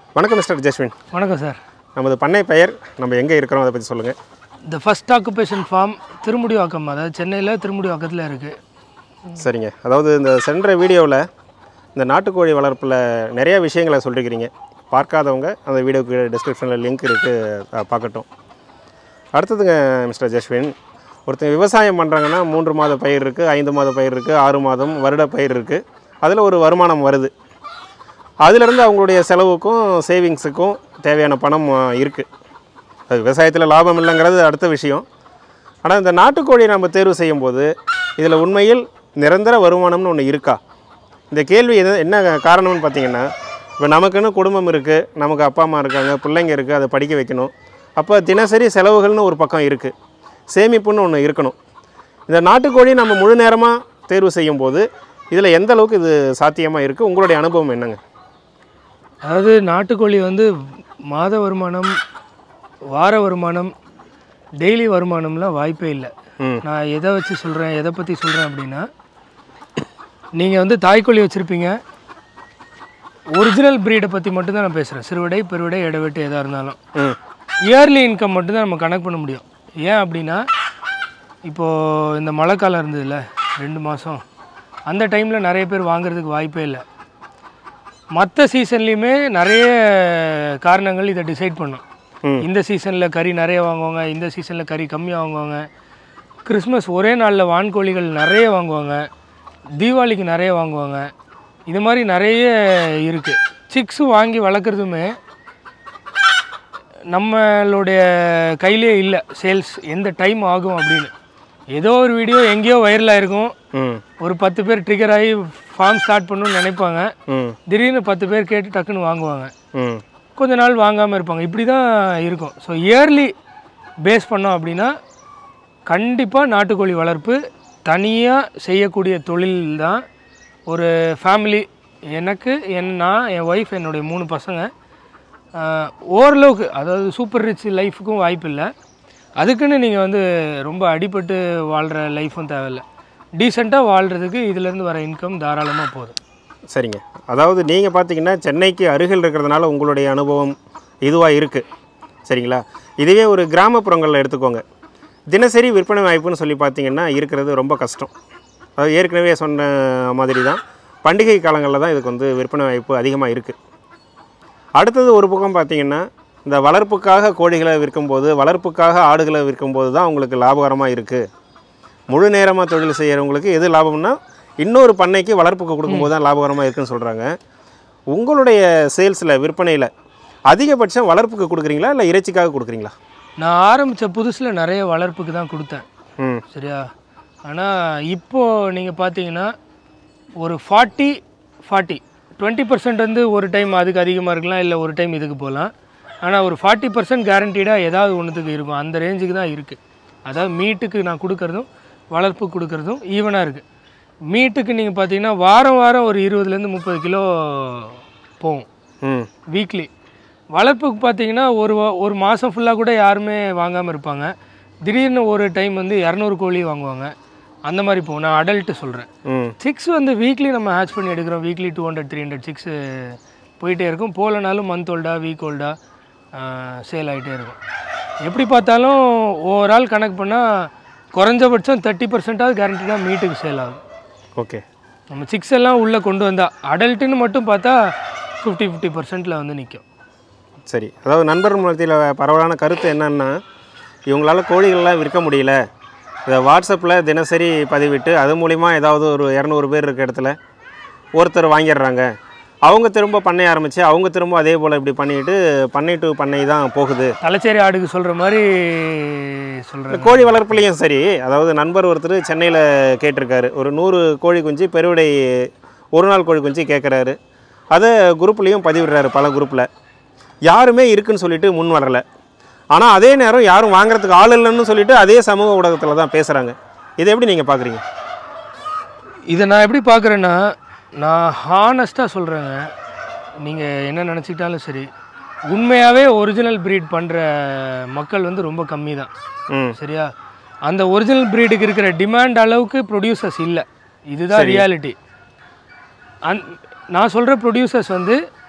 வணக்கம் மிஸ்டர் ஜஸ்வின் வணக்கம் சார் நமது பண்ணை பெயர் நம்ம எங்கே இருக்கிறோம் அதை பற்றி சொல்லுங்கள் இந்த ஃபஸ்ட் ஆக்குபேஷன் ஃபார்ம் திருமுடிவாக்கம் அதாவது சென்னையில் திருமுடிவாக்கத்தில் இருக்குது சரிங்க அதாவது இந்த சென்ற வீடியோவில் இந்த நாட்டுக்கோழி வளர்ப்பில் நிறைய விஷயங்களை சொல்லியிருக்கிறீங்க பார்க்காதவங்க அந்த வீடியோக்கு டிஸ்கிரிப்ஷனில் லிங்க் இருக்குது பார்க்கட்டும் அடுத்ததுங்க மிஸ்டர் ஜஸ்வின் ஒருத்தங்க விவசாயம் பண்ணுறாங்கன்னா மூன்று மாத பயிர் இருக்குது ஐந்து மாத பயிர் இருக்குது ஆறு மாதம் வருட பயிர் இருக்குது அதில் ஒரு வருமானம் வருது அதிலிருந்து அவங்களுடைய செலவுக்கும் சேவிங்ஸுக்கும் தேவையான பணம் இருக்குது அது விவசாயத்தில் லாபம் இல்லைங்கிறது அடுத்த விஷயம் ஆனால் இந்த நாட்டுக்கோழியை நம்ம தேர்வு செய்யும்போது இதில் உண்மையில் நிரந்தர வருமானம்னு ஒன்று இருக்கா இந்த கேள்வி எது என்ன காரணம்னு பார்த்தீங்கன்னா இப்போ நமக்குன்னு குடும்பம் இருக்குது நமக்கு அப்பா அம்மா இருக்காங்க பிள்ளைங்க இருக்குது அதை படிக்க வைக்கணும் அப்போ தினசரி செலவுகள்னு ஒரு பக்கம் இருக்குது சேமிப்புன்னு ஒன்று இருக்கணும் இந்த நாட்டுக்கோழி நம்ம முழு நேரமாக தேர்வு செய்யும்போது இதில் எந்த அளவுக்கு இது சாத்தியமாக இருக்குது உங்களுடைய அனுபவம் என்னங்க அதாவது நாட்டுக்கோழி வந்து மாத வருமானம் வார வருமானம் டெய்லி வருமானம்லாம் வாய்ப்பே இல்லை ம் நான் எதை வச்சு சொல்கிறேன் எதை பற்றி சொல்கிறேன் அப்படின்னா நீங்கள் வந்து தாய்க்கோழி வச்சுருப்பீங்க ஒரிஜினல் ப்ரீடை பற்றி மட்டும்தான் நான் பேசுகிறேன் சிறுவிடை பெருவிடை இடவெட்டு எதாக இருந்தாலும் ம் இயர்லி இன்கம் மட்டும்தான் நம்ம கணக்கு பண்ண முடியும் ஏன் அப்படின்னா இப்போது இந்த மழை காலம் இருந்ததுல்ல ரெண்டு மாதம் அந்த டைமில் நிறைய பேர் வாங்குறதுக்கு வாய்ப்பே இல்லை மற்ற சீசன்லேயுமே நிறைய காரணங்கள் இதை டிசைட் பண்ணும் ம். இந்த சீசனில் கறி நிறைய வாங்குவாங்க இந்த சீசனில் கறி கம்மியாக வாங்குவாங்க கிறிஸ்மஸ் ஒரே நாளில் வான்கோழிகள் நிறைய வாங்குவாங்க தீபாவளிக்கு நிறைய வாங்குவாங்க இது மாதிரி நிறைய இருக்குது சிக்ஸு வாங்கி வளர்க்குறதுமே நம்மளுடைய கையிலே இல்லை சேல்ஸ் எந்த டைம் ஆகும் அப்படின்னு ஏதோ ஒரு வீடியோ எங்கேயோ வைரலாக இருக்கும் ம் ஒரு பத்து பேர் ட்ரிகர் ஆகி ஃபார்ம் ஸ்டார்ட் பண்ணணும்னு நினைப்பாங்க ம் திடீர்னு பத்து பேர் கேட்டு டக்குன்னு வாங்குவாங்க ம் கொஞ்ச நாள் வாங்காமல் இருப்பாங்க இப்படி தான் இருக்கும் ஸோ இயர்லி பேஸ் பண்ணோம் அப்படின்னா கண்டிப்பாக நாட்டுக்கோழி வளர்ப்பு தனியாக செய்யக்கூடிய தொழில் தான் ஒரு ஃபேமிலி எனக்கு என் நான் என் ஒய்ஃப் என்னுடைய மூணு பசங்க ஆஹ், ஓரளவுக்கு அதாவது சூப்பர் ரிச் லைஃபுக்கும் வாய்ப்பு இல்லை அதுக்குன்னு நீங்கள் வந்து ரொம்ப அடிபட்டு வாழ்கிற லைஃப்பும் தேவையில்லை டீசெண்டாக வாழ்கிறதுக்கு இதுலேருந்து வர இன்கம் தாராளமாக போதும் சரிங்க அதாவது நீங்கள் பார்த்தீங்கன்னா சென்னைக்கு அருகில் இருக்கிறதுனால உங்களுடைய அனுபவம் இதுவாக இருக்குது சரிங்களா இதுவே ஒரு கிராமப்புறங்களில் எடுத்துக்கோங்க தினசரி விற்பனை வாய்ப்புன்னு சொல்லி பார்த்தீங்கன்னா இருக்கிறது ரொம்ப கஷ்டம் அதாவது ஏற்கனவே சொன்ன மாதிரி தான் பண்டிகை காலங்களில் தான் இதுக்கு வந்து விற்பனை வாய்ப்பு அதிகமாக இருக்குது அடுத்தது ஒரு பக்கம் பார்த்தீங்கன்னா இந்த வளர்ப்புக்காக கோழிகளை விற்கும்போது வளர்ப்புக்காக ஆடுகளை விற்கும்போது தான் உங்களுக்கு லாபகரமாக இருக்குது முழு நேரமாக தொழில் செய்கிறவங்களுக்கு எது லாபம்னா இன்னொரு பண்ணைக்கு வளர்ப்புக்கு கொடுக்கும்போது தான் லாபகரமாக இருக்குன்னு சொல்கிறாங்க உங்களுடைய சேல்ஸில் விற்பனையில் அதிகபட்சம் வளர்ப்புக்கு கொடுக்குறீங்களா இல்லை இறைச்சிக்காக கொடுக்குறீங்களா நான் ஆரம்பித்த புதுசில் நிறைய வளர்ப்புக்கு தான் கொடுத்தேன் ம் சரியா ஆனால் இப்போது நீங்கள் பார்த்தீங்கன்னா ஒரு ஃபார்ட்டி ஃபார்ட்டி டுவெண்ட்டி பர்சன்ட் வந்து ஒரு டைம் அதுக்கு அதிகமாக இருக்கலாம் இல்லை ஒரு டைம் இதுக்கு போகலாம் ஆனால் ஒரு ஃபார்ட்டி பர்சன்ட் கேரண்டீடாக ஏதாவது ஒன்றுத்துக்கு இருக்கும் அந்த ரேஞ்சுக்கு தான் இருக்குது அதாவது மீட்டுக்கு நான் கொடுக்குறதும் வளர்ப்பு கொடுக்குறதும் ஈவனாக இருக்குது மீட்டுக்கு நீங்கள் பார்த்தீங்கன்னா வாரம் வாரம் ஒரு இருபதுலேருந்து முப்பது கிலோ போகும் ம் வீக்லி வளர்ப்புக்கு பார்த்தீங்கன்னா ஒரு வா- ஒரு மாதம் ஃபுல்லாக கூட யாருமே வாங்காமல் இருப்பாங்க திடீர்னு ஒரு டைம் வந்து இரநூறு கோழி வாங்குவாங்க அந்த மாதிரி போகும் நான் அடல்ட்டு சொல்கிறேன் ம் சிக்ஸ் வந்து வீக்லி நம்ம ஹேட்ச் பண்ணி எடுக்கிறோம் weekly two hundred three hundred six போயிட்டே இருக்கும் போகலனாலும் மந்த் ஓல்டா வீக் ஓல்டா சேல் ஆகிட்டே இருக்கும் எப்படி பார்த்தாலும் ஓவரால் கணக்கு பண்ணால் குறைஞ்சபட்சம் தேர்ட்டி பர்சன்டாவது கேரண்டிடாக மீட்டுக்கு சேல் ஆகும் ஓகே நம்ம சிக்ஸ் எல்லாம் உள்ளே கொண்டு வந்தா அடல்ட்டுன்னு மட்டும் பார்த்தா ஃபிஃப்டி ஃபிஃப்டி பர்சன்ட்டில் வந்து நிற்கும் சரி அதாவது நண்பர் மத்தியில் பரவலான கருத்து என்னன்னா இவங்களால கோழிகள்லாம் விற்க முடியல இதை வாட்ஸ்அப்பில் தினசரி பதிவிட்டு அது மூலிமா ஏதாவது ஒரு இரநூறு பேர் இருக்க இடத்துல ஒருத்தர் வாங்கிடுறாங்க அவங்க திரும்ப பண்ணை ஆரம்பித்து அவங்க திரும்ப அதே போல் இப்படி பண்ணிட்டு பண்ணை டு பண்ணை தான் போகுது தலைச்சேரி ஆடுக்கு சொல்கிற மாதிரி சொல்கிறேன் கோழி வளர்ப்புலேயும் சரி அதாவது நண்பர் ஒருத்தர் சென்னையில் கேட்டிருக்காரு ஒரு நூறு கோழி குஞ்சு பெருவிடை ஒரு நாள் கோழி குஞ்சு கேட்குறாரு அதை குரூப்லேயும் பதிவிடுறாரு பல குரூப்பில் யாருமே இருக்குன்னு சொல்லிட்டு முன் வரலை ஆனால் அதே நேரம் யாரும் வாங்குறதுக்கு ஆள் இல்லைன்னு சொல்லிட்டு அதே சமூக ஊடகத்தில் தான் பேசுகிறாங்க இதை எப்படி நீங்கள் பார்க்குறீங்க இதை நான் எப்படி பார்க்குறேன்னா நான் ஹானஸ்ட்டாக சொல்கிறேங்க நீங்கள் என்ன நினச்சிக்கிட்டாலும் சரி உண்மையாகவே ஒரிஜினல் ப்ரீட் பண்ணுற மக்கள் வந்து ரொம்ப கம்மி தான் ம் சரியா அந்த ஒரிஜினல் ப்ரீடுக்கு இருக்கிற டிமாண்ட் அளவுக்கு ப்ரொடியூசர்ஸ் இல்லை இதுதான் ரியாலிட்டி அந் நான் சொல்கிற ப்ரொடியூசர்ஸ் வந்து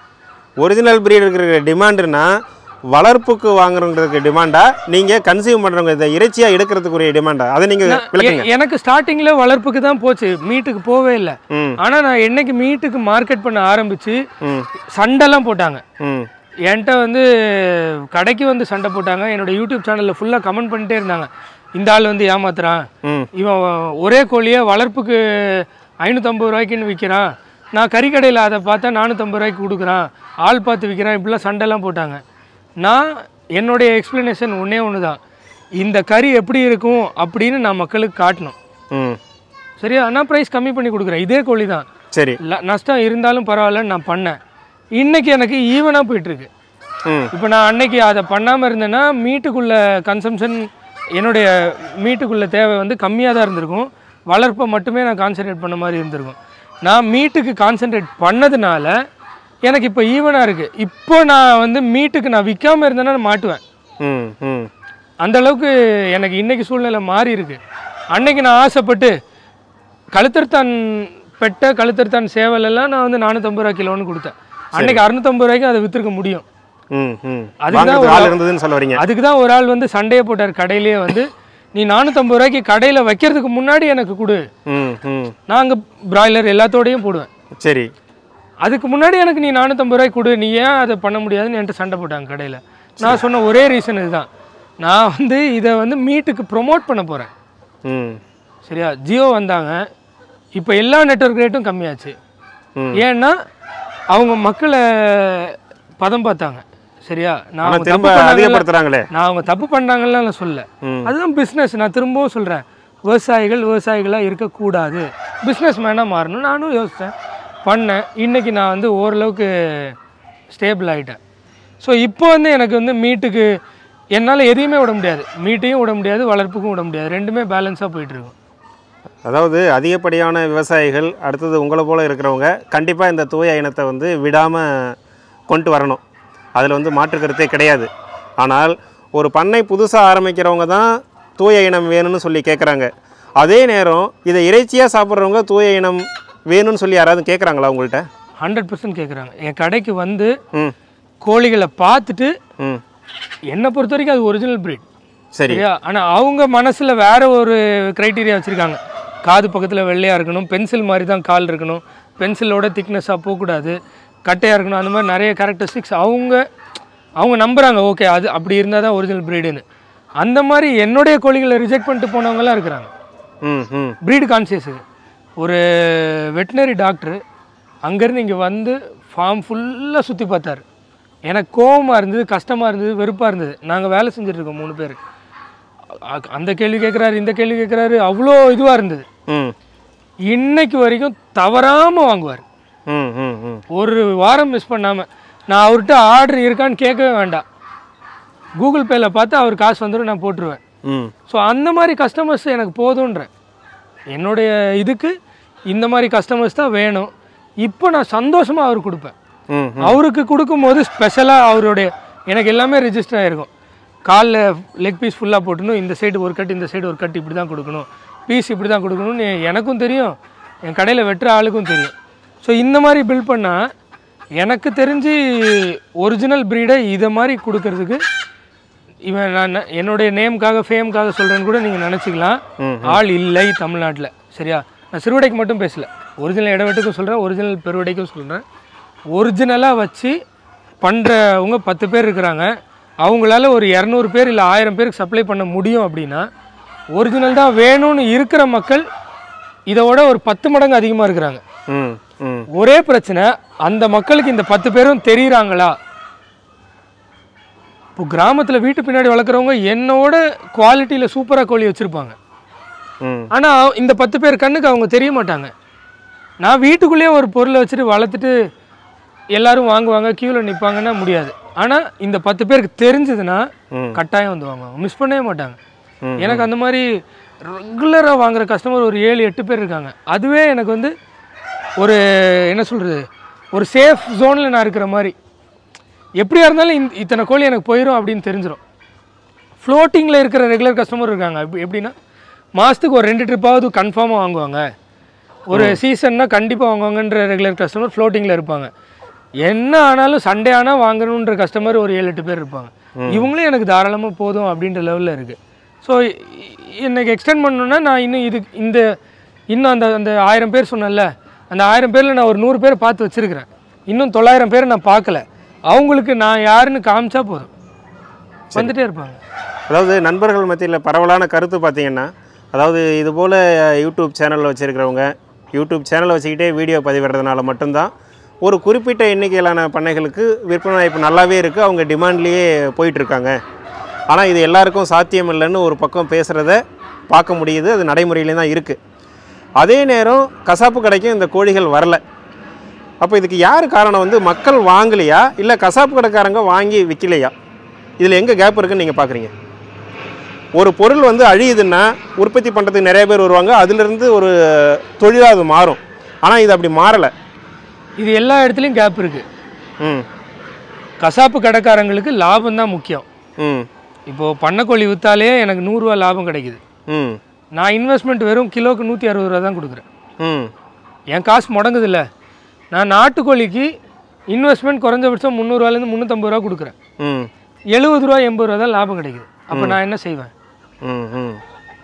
ஒரிஜினல் பிரீடு இருக்கிற டிமாண்டுனா வளர்ப்புக்கு வாங்குறவங்களுக்கு டிமாண்டா நீங்கள் கன்சியூம் பண்ணுறவங்க இந்த இறைச்சியாக எடுக்கிறதுக்குரிய டிமாண்டா அதை நீங்கள் விளக்குங்க எ- எனக்கு ஸ்டார்டிங்கில் வளர்ப்புக்கு தான் போச்சு மீட்டுக்கு போவே இல்லை ம் ஆனால் நான் என்னைக்கு மீட்டுக்கு மார்க்கெட் பண்ண ஆரம்பிச்சு ம் சண்டைலாம் போட்டாங்க ம் என்கிட்ட வந்து கடைக்கு வந்து சண்டை போட்டாங்க என்னோட யூடியூப் சேனலில் ஃபுல்லாக கமெண்ட் பண்ணிட்டே இருந்தாங்க இந்த ஆள் வந்து ஏமாத்துறான் ம் இவன் ஒரே கோழியை வளர்ப்புக்கு ஐநூற்றம்பது ரூபாய்க்குன்னு விற்கிறான் நான் கறிக்கடையில் அதை பார்த்தா நானூற்றம்பது ரூபாய்க்கு கொடுக்குறான் ஆள் பார்த்து விற்கிறான் இப்படிலாம் சண்டைலாம் போட்டாங்க நான் என்னுடைய எக்ஸ்ப்ளனேஷன் ஒன்றே ஒன்று தான் இந்த கறி எப்படி இருக்கும் அப்படின்னு நான் மக்களுக்கு காட்டணும் ம் சரியா நான் ப்ரைஸ் கம்மி பண்ணி கொடுக்குறேன் இதே கோழி தான் சரி ல- நஷ்டம் இருந்தாலும் பரவாயில்லன்னு நான் பண்ணேன் இன்னைக்கு எனக்கு ஈவனாக போயிட்டுருக்கு ம் இப்போ நான் அன்னைக்கு அதை பண்ணாமல் இருந்தேன்னா மீட்டுக்குள்ள கன்சம்ஷன் என்னுடைய மீட்டுக்குள்ள தேவை வந்து கம்மியாக தான் இருந்திருக்கும் வளர்ப்பை மட்டுமே நான் கான்சென்ட்ரேட் பண்ண மாதிரி இருந்திருக்கும் நான் மீட்டுக்கு கான்சென்ட்ரேட் பண்ணதுனால எனக்கு இப்போ ஈவனாக இருக்குது இப்போ நான் வந்து மீட்டுக்கு நான் விற்காமல் இருந்தேன்னா நான் மாட்டுவேன் ம் ம் அந்த அளவுக்கு எனக்கு இன்னைக்கு சூழ்நிலை மாறி இருக்கு அன்னைக்கு நான் ஆசைப்பட்டு கழுத்தறுத்தான் பெட்ட கழுத்தறுத்தான் சேவல் எல்லாம் நான் வந்து நானூற்றம்பது ரூபா கிலோன்னு கொடுத்தேன் அன்னைக்கு அறுநூத்தம்பது ரூபாய்க்கு அதை விற்றுக்க முடியும் ம் ம் அதுக்கு தான் வாங்குறதுக்கு ஒரு ஆள் இருந்ததுன்னு சொல்ல வரீங்க அதுக்கு தான் ஒரு ஆள் வந்து சண்டையை போட்டார் கடையிலேயே வந்து நீ நானூற்றம்பது ரூபாய்க்கு கடையில் வைக்கிறதுக்கு முன்னாடி எனக்கு கொடு ம் ம் நான் அங்கே பிராய்லர் எல்லாத்தோடையும் போடுவேன் சரி அதுக்கு முன்னாடி எனக்கு நீ நானூற்றம்பது ரூபாய்க்கு கொடு நீ ஏன் அதை பண்ண முடியாதுன்னு என்கிட்ட சண்டை போட்டாங்க கடையில் நான் சொன்ன ஒரே ரீசன் இதுதான் நான் வந்து இதை வந்து மீட்டுக்கு ப்ரொமோட் பண்ண போகிறேன் ம் சரியா ஜியோ வந்தாங்க இப்போ எல்லா நெட்வொர்க் ரேட்டும் கம்மியாச்சு ம். ஏன்னா அவங்க மக்களை பதம் பார்த்தாங்க சரியா நான் ஆனால் அவங்க திரும்ப தப்பு பண்ணாங்கல்ல- அதிகப்படுத்துகிறாங்களே நான் அவங்க தப்பு பண்ணாங்கன்னு நான் சொல்லல ம் அதுதான் பிஸ்னஸ் நான் திரும்பவும் சொல்கிறேன் விவசாயிகள் விவசாயிகளாக இருக்கக்கூடாது பிஸ்னஸ் மேனாக மாறணும் நானும் யோசித்தேன் பண்ணேன் இன்றைக்கி நான் வந்து ஓரளவுக்கு ஸ்டேபிள் ஆகிட்டேன் ஸோ இப்போ வந்து எனக்கு வந்து மீட்டுக்கு என்னால் எதையுமே விட முடியாது மீட்டையும் விட முடியாது வளர்ப்புக்கும் விட முடியாது ரெண்டுமே பேலன்ஸாக போயிட்டுருக்கும் அதாவது அதிகப்படியான விவசாயிகள் அடுத்தது உங்களை போல் இருக்கிறவங்க கண்டிப்பாக இந்த தூய இனத்தை வந்து விடாமல் கொண்டு வரணும் அதில் வந்து மாற்று கருத்தே கிடையாது ஆனால் ஒரு பண்ணை புதுசாக ஆரம்பிக்கிறவங்க தான் தூய இனம் வேணும்னு சொல்லி கேட்குறாங்க அதே நேரம் இதை இறைச்சியாக சாப்பிட்றவங்க தூய இனம் வேணும்னு சொல்லி யாராவது கேட்குறாங்களா உங்கள்கிட்ட ஹண்ட்ரட் பர்சன்ட் கேட்குறாங்க என் கடைக்கு வந்து ம் கோழிகளை பார்த்துட்டு ம் என்னை பொறுத்த வரைக்கும் அது ஒரிஜினல் breed சரி சரியா ஆனால் அவங்க மனசில் வேற ஒரு க்ரைட்டீரியா வச்சுருக்காங்க காது பக்கத்தில் வெள்ளையாக இருக்கணும் பென்சில் மாதிரி தான் கால் இருக்கணும் பென்சிலோட திக்னஸாக போகக்கூடாது கட்டையாக இருக்கணும் அந்த மாதிரி நிறைய கேரக்டரிஸ்டிக்ஸ் அவங்க அவங்க நம்புகிறாங்க ஓகே அது அப்படி இருந்தால் தான் ஒரிஜினல் ப்ரீடுன்னு அந்த மாதிரி என்னுடைய கோழிகளை ரிஜெக்ட் பண்ணிட்டு போனவங்கலாம் இருக்கிறாங்க ம் ம் ப்ரீடு கான்சியஸுக்கு ஒரு வெட்டினரி டாக்டர் அங்கேருந்து இங்கே வந்து ஃபார்ம் ஃபுல்லாக சுற்றி பார்த்தாரு எனக்கு கோவமாக இருந்தது கஷ்டமாக இருந்தது வெறுப்பாக இருந்தது நாங்கள் வேலை செஞ்சுட்டு இருக்கோம் மூணு பேர் அ- அந்த கேள்வி கேட்குறாரு இந்த கேள்வி கேட்குறாரு அவ்வளோ இதுவாக இருந்தது ம் இன்னைக்கு வரைக்கும் தவறாமல் வாங்குவார் ம் ம் ம் ஒரு வாரம் மிஸ் பண்ணாமல் நான் அவர்கிட்ட ஆர்டர் இருக்கான்னு கேட்கவே வேண்டாம் கூகுள் பேயில் பார்த்து அவர் காசு வந்துடும் நான் போட்டுருவேன் ம் ஸோ அந்த மாதிரி கஸ்டமர்ஸ் எனக்கு போதுன்றேன் என்னுடைய இதுக்கு இந்த மாதிரி கஸ்டமர்ஸ் தான் வேணும் இப்போ நான் சந்தோஷமாக அவருக்கு கொடுப்பேன் ம் அவருக்கு கொடுக்கும்போது ஸ்பெஷலாக அவருடைய எனக்கு எல்லாமே ரிஜிஸ்டர் ஆகிருக்கும் காலில் லெக் பீஸ் ஃபுல்லாக போட்டணும் இந்த சைடு ஒரு கட் இந்த சைடு ஒரு கட் இப்படி தான் கொடுக்கணும் பீஸ் இப்படி தான் கொடுக்கணும்னு எனக்கும் தெரியும் என் கடையில் வெட்டுற ஆளுக்கும் தெரியும் ஸோ இந்த மாதிரி பில்ட் பண்ணால் எனக்கு தெரிஞ்சு ஒரிஜினல் ப்ரீடை இதை மாதிரி கொடுக்கறதுக்கு இவன் நான் ந- என்னுடைய நேமுக்காக ஃபேமுக்காக சொல்கிறேன்னு கூட நீங்கள் நினச்சிக்கலாம் ம். ஆள் இல்லை தமிழ்நாட்டில் சரியா நான் சிறுவடைக்கு மட்டும் பேசல ஒரிஜினல் இடவெட்டுக்கும் சொல்கிறேன் ஒரிஜினல் பெருவடைக்கும் சொல்கிறேன் ஒரிஜினலாக வச்சு பண்ணுறவங்க பத்து பேர் இருக்கிறாங்க அவங்களால ஒரு இரநூறு பேர் இல்லை ஆயிரம் பேருக்கு சப்ளை பண்ண முடியும் அப்படின்னா ஒரிஜினல் தான் வேணும்னு இருக்கிற மக்கள் இதோட ஒரு பத்து மடங்கு அதிகமாக இருக்கிறாங்க ம் ம் ஒரே பிரச்சனை அந்த மக்களுக்கு இந்த பத்து பேரும் தெரியுறாங்களா இப்போ கிராமத்தில் வீட்டு பின்னாடி வளர்க்குறவங்க என்னோட குவாலிட்டியில் சூப்பராக கோழி வச்சுருப்பாங்க ம் ஆனால் இந்த பத்து பேர் கண்ணுக்கு அவங்க தெரிய மாட்டாங்க நான் வீட்டுக்குள்ளேயே ஒரு பொருளை வச்சுட்டு வளர்த்துட்டு எல்லாரும் வாங்குவாங்க க்யூவில் நிற்பாங்கன்னா முடியாது ஆனால் இந்த பத்து பேருக்கு தெரிஞ்சதுன்னா ம். கட்டாயம் வந்து வாங்குவாங்க மிஸ் பண்ணவே மாட்டாங்க ம். எனக்கு அந்த மாதிரி ரெகுலராக வாங்குற கஸ்டமர் ஒரு ஏழு எட்டு பேர் இருக்காங்க அதுவே எனக்கு வந்து ஒரு என்ன சொல்கிறது ஒரு சேஃப் ஜோனில் நான் இருக்கிற மாதிரி எப்படியா இருந்தாலும் இந்த இத்தனை கோழி எனக்கு போயிடும் அப்படின்னு தெரிஞ்சிடும் ஃப்ளோட்டிங்கில் இருக்கிற ரெகுலர் கஸ்டமர் இருக்காங்க எப்படி எப்படின்னா மாதத்துக்கு ஒரு ரெண்டு ட்ரிப்பாவது கன்ஃபார்மாக வாங்குவாங்க ஒரு சீசன்னா கண்டிப்பாக வாங்குவாங்கன்ற ரெகுலர் கஸ்டமர் ஃப்ளோட்டிங்கில் இருப்பாங்க என்ன ஆனாலும் சண்டே ஆனால் வாங்கணுன்ற கஸ்டமர் ஒரு ஏழு எட்டு பேர் இருப்பாங்க இவங்களும் எனக்கு தாராளமாக போதும் அப்படின்ற லெவலில் இருக்குது ஸோ எனக்கு எக்ஸ்டெண்ட் பண்ணணுன்னா நான் இன்னும் இது இந்த இன்னும் அந்த அந்த ஆயிரம் பேர் சொன்னேன்ல அந்த ஆயிரம் பேரில் நான் ஒரு நூறு பேர் பார்த்து வச்சுருக்கிறேன் இன்னும் தொள்ளாயிரம் பேரை நான் பார்க்கல அவங்களுக்கு நான் யாருன்னு காமிச்சா போதும் வந்துட்டே இருப்பாங்க அதாவது நண்பர்கள் மத்தியில் பரவலான கருத்து பார்த்தீங்கன்னா அதாவது இது போல் யூடியூப் சேனல் வச்சுருக்கிறவங்க யூடியூப் சேனலை வச்சுக்கிட்டே வீடியோ பதிவிடுறதுனால மட்டும்தான் ஒரு குறிப்பிட்ட எண்ணிக்கையிலான பண்ணைகளுக்கு விற்பனை வாய்ப்பு நல்லாவே இருக்குது அவங்க டிமாண்ட்லேயே போயிட்டுருக்காங்க ஆனால் இது எல்லாருக்கும் சாத்தியம் இல்லைன்னு ஒரு பக்கம் பேசுகிறத பார்க்க முடியுது அது நடைமுறையிலே தான் இருக்குது அதே நேரம் கசாப்பு கடைக்கும் இந்த கோழிகள் வரல அப்போ இதுக்கு யார் காரணம் வந்து மக்கள் வாங்கலையா இல்லை கசாப்பு கடைக்காரங்க வாங்கி விற்கலையா இதில் எங்கே கேப் இருக்குன்னு நீங்கள் பார்க்குறீங்க ஒரு பொருள் வந்து அழியுதுன்னா உற்பத்தி பண்ணுறதுக்கு நிறைய பேர் வருவாங்க அதிலிருந்து ஒரு தொழிலாக அது மாறும் ஆனால் இது அப்படி மாறலை இது எல்லா இடத்துலையும் கேப் இருக்குது ம் கசாப்பு கடைக்காரங்களுக்கு லாபம் தான் முக்கியம் ம் இப்போது பண்ணைக்கோழி விற்றாலே எனக்கு நூறுரூவா லாபம் கிடைக்குது ம் நான் இன்வெஸ்ட்மெண்ட் வெறும் கிலோக்கு நூற்றி அறுபது ரூபா தான் கொடுக்குறேன் ம் என் காசு முடங்குதில்ல நான் நாட்டுக்கோழிக்கு இன்வெஸ்ட்மெண்ட் குறைஞ்சபட்சம் முந்நூறுவாலேருந்து முந்நூற்றம்பது ரூபா கொடுக்குறேன் ம் எழுபது ரூபா எண்பது ரூபா தான் லாபம் கிடைக்குது அப்போ நான் என்ன செய்வேன் ம் ம்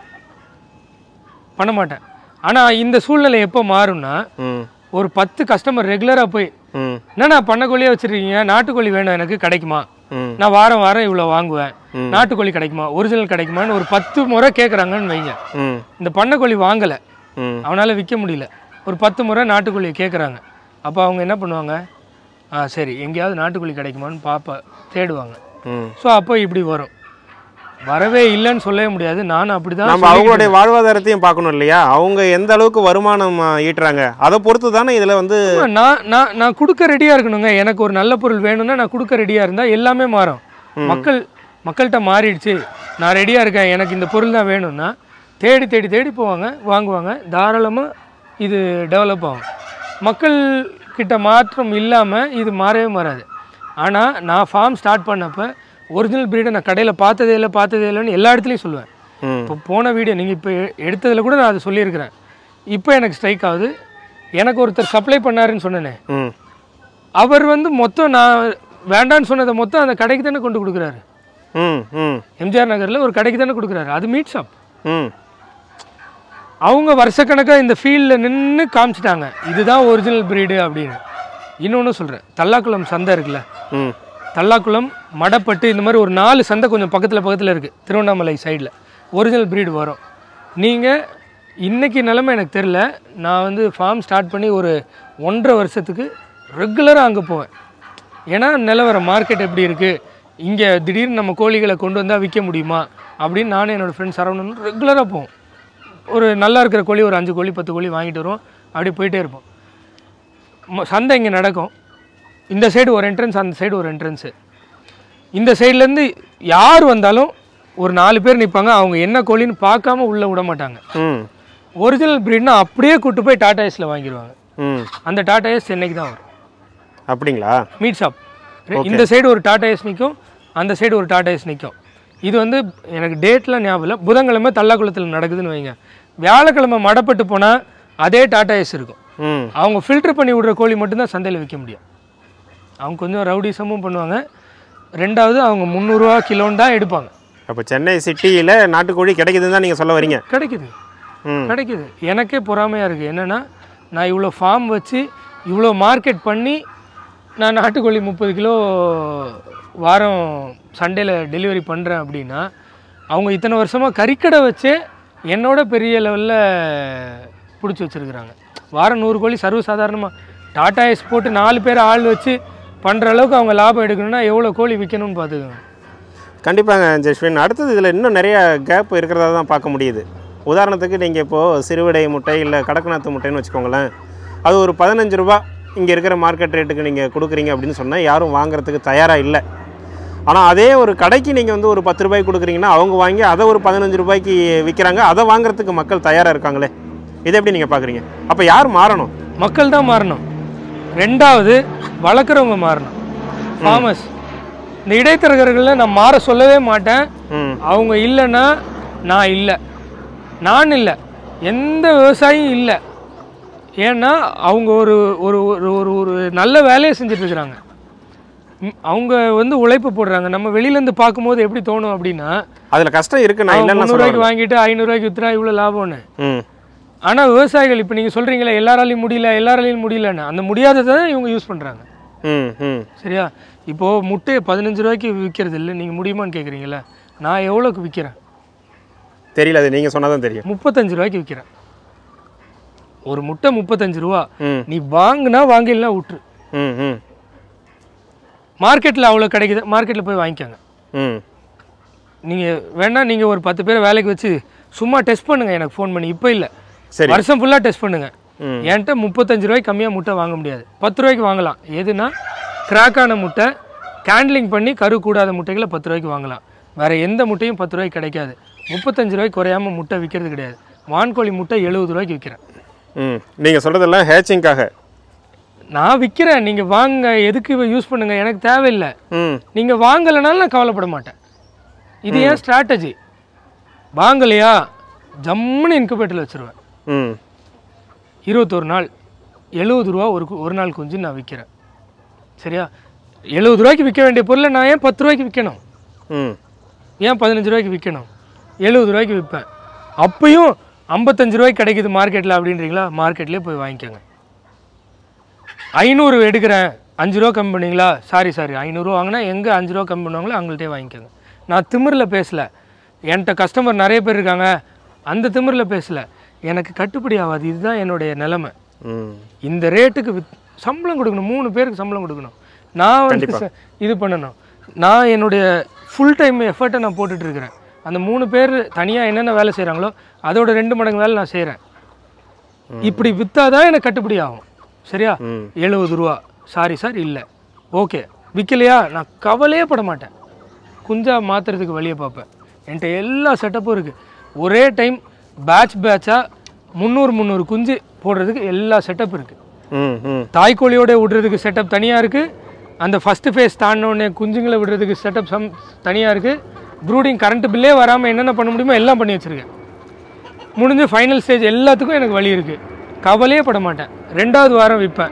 பண்ண மாட்டேன் ஆனால் இந்த சூழ்நிலை எப்போ மாறும்னா ம் ஒரு பத்து கஸ்டமர் ரெகுலராக போய் ம் என்னண்ணா பண்ணைக்கோழியே வச்சுருக்கீங்க நாட்டுக்கோழி வேணும் எனக்கு கிடைக்குமா ம் நான் வாரம் வாரம் இவ்வளோ வாங்குவேன் ம். நாட்டுக்கோழி கிடைக்குமா ஒரிஜினல் கிடைக்குமான்னு ஒரு பத்து முறை கேட்குறாங்கன்னு வைங்க ம் இந்த பண்ணைக்கோழி வாங்கலை ம் அவனால் விற்க முடியல ஒரு பத்து முறை நாட்டுக்கோழியை கேட்குறாங்க அப்போ அவங்க என்ன பண்ணுவாங்க ஆ சரி எங்கேயாவது நாட்டுக்கோழி கிடைக்குமான்னு பார்ப்ப தேடுவாங்க ம் ஸோ அப்போ இப்படி வரும் வரவே இல்லைன்னு சொல்லவே முடியாது நானும் அப்படி தான் நம்ம அவங்களுடைய வாழ்வாதாரத்தையும் பார்க்கணும் இல்லையா அவங்க எந்த அளவுக்கு வருமானம் ஆ, ஈட்டுறாங்க அதை பொறுத்து தானே இதில் வந்து நான் நான் நான் கொடுக்க ரெடியாக இருக்கணுங்க எனக்கு ஒரு நல்ல பொருள் வேணும்னா நான் கொடுக்க ரெடியாக இருந்தால் எல்லாமே மாறும் மக்கள் மக்கள்கிட்ட மாறிடுச்சு நான் ரெடியாக இருக்கேன் எனக்கு இந்த பொருள் தான் வேணும்னா தேடி தேடி தேடி போவாங்க வாங்குவாங்க தாராளமாக இது டெவலப் ஆகும் மக்கள் கிட்ட மாற்றம் இல்லாமல் இது மாறவே மாறாது ஆனால் நான் ஃபார்ம் ஸ்டார்ட் பண்ணப்போ ஒரிஜினல் ப்ரீடை நான் கடையில் பார்த்ததே இல்லை பார்த்ததே இல்லைன்னு எல்லா இடத்துலையும் சொல்லுவேன் ம் இப்போ போன வீடியோ நீங்கள் இப்போ எடுத்ததில் கூட நான் அதை சொல்லியிருக்கிறேன் இப்போ எனக்கு ஸ்ட்ரைக் ஆகுது எனக்கு ஒருத்தர் சப்ளை பண்ணாருன்னு சொன்னேனே ம் அவர் வந்து மொத்தம் நான் வேண்டான்னு சொன்னதை மொத்தம் அந்த கடைக்கு தானே கொண்டு கொடுக்குறாரு ம் ம் எம்ஜிஆர் நகரில் ஒரு கடைக்கு தானே கொடுக்குறாரு அது மீட் ஷாப் ம் அவங்க வருஷக்கணக்காக இந்த ஃபீல்டில் நின்று காமிச்சிட்டாங்க இதுதான் ஒரிஜினல் பிரீடு அப்படின்னு இன்னொன்று சொல்கிறேன் தல்லாக்குளம் சந்தை இருக்குல்ல ம் தல்லாக்குளம் மடப்பட்டு இந்த மாதிரி ஒரு நாலு சந்தை கொஞ்சம் பக்கத்தில் பக்கத்தில் இருக்குது திருவண்ணாமலை சைடில் ஒரிஜினல் பிரீடு வரும் நீங்கள் இன்னைக்கு நிலமை எனக்கு தெரில நான் வந்து ஃபார்ம் ஸ்டார்ட் பண்ணி ஒரு ஒன்றரை வருஷத்துக்கு ரெகுலராக அங்கே போவேன் ஏன்னா நிலவரம் மார்க்கெட் எப்படி இருக்குது இங்கே திடீர்னு நம்ம கோழிகளை கொண்டு வந்தால் விற்க முடியுமா அப்படின்னு நானும் என்னோடய ஃப்ரெண்ட்ஸ் சரவணன் ரெகுலராக போவோம் ஒரு நல்லா இருக்கிற கோழி ஒரு அஞ்சு கோழி பத்து கோழி வாங்கிட்டு வருவோம் அப்படியே போயிட்டே இருப்போம் ம- சந்தை இங்கே நடக்கும் இந்த சைடு ஒரு என்ட்ரன்ஸ் அந்த சைடு ஒரு என்ட்ரன்ஸு இந்த சைட்லேருந்து யார் வந்தாலும் ஒரு நாலு பேர் நிற்பாங்க அவங்க என்ன கோழின்னு பார்க்காம உள்ளே விட மாட்டாங்க ம் ஒரிஜினல் ப்ரீட்னா அப்படியே கூட்டு போய் டாடா ஏஸில் வாங்கிடுவாங்க ம் அந்த டாடா ஏஸ் சென்னைக்கு தான் வரும் அப்படிங்களா மீட் ஷாப் இந்த சைடு ஒரு டாடா ஏஸ் நிற்கும் அந்த சைடு ஒரு டாடா ஏஸ் நிற்கும் இது வந்து எனக்கு டேட்லாம் ஞாபகம் இல்லை புதன்கிழமை தல்லாக்குளத்தில் நடக்குதுன்னு வைங்க வியாழக்கிழமை மடப்பட்டு போனால் அதே டாடா ஏஸ் இருக்கும் ம் அவங்க ஃபில்டர் பண்ணி விடுற கோழி மட்டும்தான் சந்தையில் விற்க முடியும் அவங்க கொஞ்சம் ரவுடிசமும் பண்ணுவாங்க ரெண்டாவது அவங்க முந்நூறுரூவா கிலோன்னு தான் எடுப்பாங்க அப்போ சென்னை சிட்டியில் நாட்டுக்கோழி கிடைக்குதுன்னு தான் நீங்கள் சொல்ல வரீங்க கிடைக்குது ம் கிடைக்குது எனக்கே பொறாமையாக இருக்குது என்னென்னா நான் இவ்வளோ ஃபார்ம் வச்சு இவ்வளோ மார்க்கெட் பண்ணி நான் நாட்டுக்கோழி முப்பது கிலோ வாரம் சண்டேல டெலிவரி பண்ணுறேன் அப்படின்னா அவங்க இத்தனை வருஷமாக கறிக்கடை வச்சே என்னோட பெரிய லெவலில் பிடிச்சி வச்சுருக்குறாங்க வாரம் நூறு கோழி சர்வசாதாரணமாக டாடா ஏஸ் போட்டு நாலு பேர் ஆள் வச்சு பண்ணுற அளவுக்கு அவங்க லாபம் எடுக்கணும்னா எவ்வளோ கோழி விற்கணும்னு பார்த்துக்கோங்க கண்டிப்பாங்க ஜெஸ்வின் அடுத்தது இதில் இன்னும் நிறைய கேப் இருக்கிறதா தான் பார்க்க முடியுது உதாரணத்துக்கு நீங்கள் இப்போது சிறுவிடை முட்டை இல்லை கடக்கநாத்து முட்டைன்னு வச்சுக்கோங்களேன் அது ஒரு பதினஞ்சு ரூபா இங்கே இருக்கிற மார்க்கெட் ரேட்டுக்கு நீங்கள் கொடுக்குறீங்க அப்படின்னு சொன்னால் யாரும் வாங்குறதுக்கு தயாராக இல்லை ஆனால் அதே ஒரு கடைக்கு நீங்கள் வந்து ஒரு பத்து ரூபாய்க்கு கொடுக்குறீங்கன்னா அவங்க வாங்கி அதை ஒரு பதினஞ்சு ரூபாய்க்கு விற்கிறாங்க அதை வாங்குறதுக்கு மக்கள் தயாராக இருக்காங்களே இதை எப்படி நீங்கள் பார்க்குறீங்க அப்போ யார் மாறணும் மக்கள் தான் மாறணும் ரெண்டாவது வளர்க்குறவங்க மாறணும் ஃபார்மர்ஸ் இந்த இடைத்தரகர்களை நான் மாற சொல்லவே மாட்டேன் ம் அவங்க இல்லைன்னா நான் இல்லை நான் இல்லை எந்த விவசாயியும் இல்லை ஏன்னா அவங்க ஒரு ஒரு ஒரு ஒரு ஒரு நல்ல வேலையை செஞ்சுட்டு இருக்கிறாங்க ம், அவங்க வந்து உழைப்பு போடுறாங்க நம்ம வெளியிலேருந்து பார்க்கும்போது எப்படி தோணும் அப்படின்னா அதில் கஷ்டம் இருக்கு நான் அவன் இல்லைன்னு முந்நூறுவாய்க்கு சொல்லுவேன் வாங்கிட்டு ஐநூறுரூவாய்க்கு வித்துறா இவ்வளோ லாபம்னு ம் ஆனால் விவசாயிகள் இப்போ நீங்கள் சொல்கிறீங்களே எல்லாராலையும் முடியல எல்லாராலையும் முடியலன்னு அந்த முடியாததை தான் இவங்க யூஸ் பண்ணுறாங்க ம் ம் சரியா இப்போது முட்டையை பதினஞ்சு ரூபாய்க்கு விற்கிறது இல்லை நீங்கள் முடியுமான்னு கேட்குறீங்களே நான் எவ்வளோக்கு விற்கிறேன் தெரியல அது நீங்கள் சொன்னால் தான் தெரியும் முப்பத்தஞ்சு ரூபாய்க்கு விற்கிறேன் ஒரு முட்டை முப்பத்தஞ்சு ரூபா ம் நீ வாங்குனா வாங்கிடலாம் விட்டுரு ம் ம் மார்க்கெட்டில் அவ்வளோ கிடைக்குது மார்க்கெட்டில் போய் வாங்கிக்கோங்க ம் நீங்கள் வேணா நீங்கள் ஒரு பத்து பேரை வேலைக்கு வச்சு சும்மா டெஸ்ட் பண்ணுங்கள் எனக்கு ஃபோன் பண்ணி இப்போ இல்லை சரி வருஷம் ஃபுல்லாக டெஸ்ட் பண்ணுங்கள் ம் என்கிட்ட முப்பத்தஞ்சு ரூபாய்க்கு கம்மியாக முட்டை வாங்க முடியாது பத்து ரூபாய்க்கு வாங்கலாம் எதுனா கிராக்கான முட்டை கேண்ட்லிங் பண்ணி கரு கூடாத முட்டைகளை பத்து ரூபாய்க்கு வாங்கலாம் வேறு எந்த முட்டையும் பத்து ரூபாய்க்கு கிடைக்காது முப்பத்தஞ்சு ரூபாய்க்கு குறையாம முட்டை விற்கிறது கிடையாது வான்கோழி முட்டை எழுபது ரூபாய்க்கு விற்கிறேன் ம் நீங்கள் சொல்கிறதெல்லாம் ஹேச்சிங்காக நான் விற்கிறேன் நீங்கள் வாங்க எதுக்கு யூஸ் பண்ணுங்க எனக்கு தேவையில்லை ம் நீங்கள் வாங்கலைனாலும் நான் கவலைப்பட மாட்டேன் இது ஏன் ஸ்ட்ராட்டஜி வாங்கலையா ஜம்முன்னு இன்குபேட்டரில் வச்சுருவேன் ம் இருபத்தொரு நாள் எழுபது ரூபா ஒரு கு- ஒரு நாள் குஞ்சு நான் விற்கிறேன் சரியா எழுபது ரூபாய்க்கு விற்க வேண்டிய பொருளை நான் ஏன் பத்து ரூபாய்க்கு விற்கணும் ம் ஏன் பதினஞ்சு ரூபாய்க்கு விற்கணும் எழுபது ரூபாய்க்கு விற்பேன் அப்பயும் ஐம்பத்தஞ்சு ரூபாய்க்கு கிடைக்குது மார்க்கெட்டில் அப்படின்றீங்களா மார்க்கெட்லேயே போய் வாங்கிக்கோங்க ஐநூறு எடுக்கிறேன் அஞ்சு ரூபா கம்மி பண்ணீங்களா சாரி சாரி ஐநூறுரூவா வாங்கினா எங்கே அஞ்சு ரூபா கம்மி பண்ணுவாங்களோ அவங்கள்ட்டே வாங்கிக்கோங்க நான் திமிரில் பேசல என்கிட்ட கஸ்டமர் நிறைய பேர் இருக்காங்க அந்த திமிரில் பேசல எனக்கு கட்டுப்படி ஆகாது இதுதான் என்னுடைய நிலைமை ம் இந்த ரேட்டுக்கு வித் சம்பளம் கொடுக்கணும் மூணு பேருக்கு சம்பளம் கொடுக்கணும் நான் வந்து ச- இது பண்ணணும் நான் என்னுடைய ஃபுல் டைம் எஃபர்ட்டை நான் போட்டுட்டு இருக்கிறேன் அந்த மூணு பேர் தனியாக என்னென்ன வேலை செய்கிறாங்களோ அதோட ரெண்டு மடங்கு வேலை நான் செய்கிறேன் இப்படி விற்றாதான் எனக்கு கட்டுப்படி ஆகும் சரியா ம் எழுபது ரூபா சாரி சார் இல்லை ஓகே விற்கலையா நான் கவலையே பட மாட்டேன் குஞ்சா மாற்றுறதுக்கு வழியை பார்ப்பேன் என்கிட்ட எல்லா செட்டப்பும் இருக்குது ஒரே டைம் பேட்ச் பேட்சாக முந்நூறு முந்நூறு குஞ்சு போடுறதுக்கு எல்லா செட்டப் இருக்குது ம் ம் தாய்க்கோழியோட விடுறதுக்கு செட்டப் தனியாக இருக்குது அந்த ஃபஸ்ட்டு ஃபேஸ் தாண்டினோடனே குஞ்சுங்களை விடுறதுக்கு செட்டப் சம் தனியாக இருக்குது ப்ரூடிங் கரண்ட் பில்லே வராமல் என்னென்ன பண்ண முடியுமோ எல்லாம் பண்ணி வச்சுருக்கேன் முடிஞ்சு ஃபைனல் ஸ்டேஜ் எல்லாத்துக்கும் எனக்கு வழி இருக்குது கவலையே பட மாட்டேன் ரெண்டாவது வாரம் விற்பேன்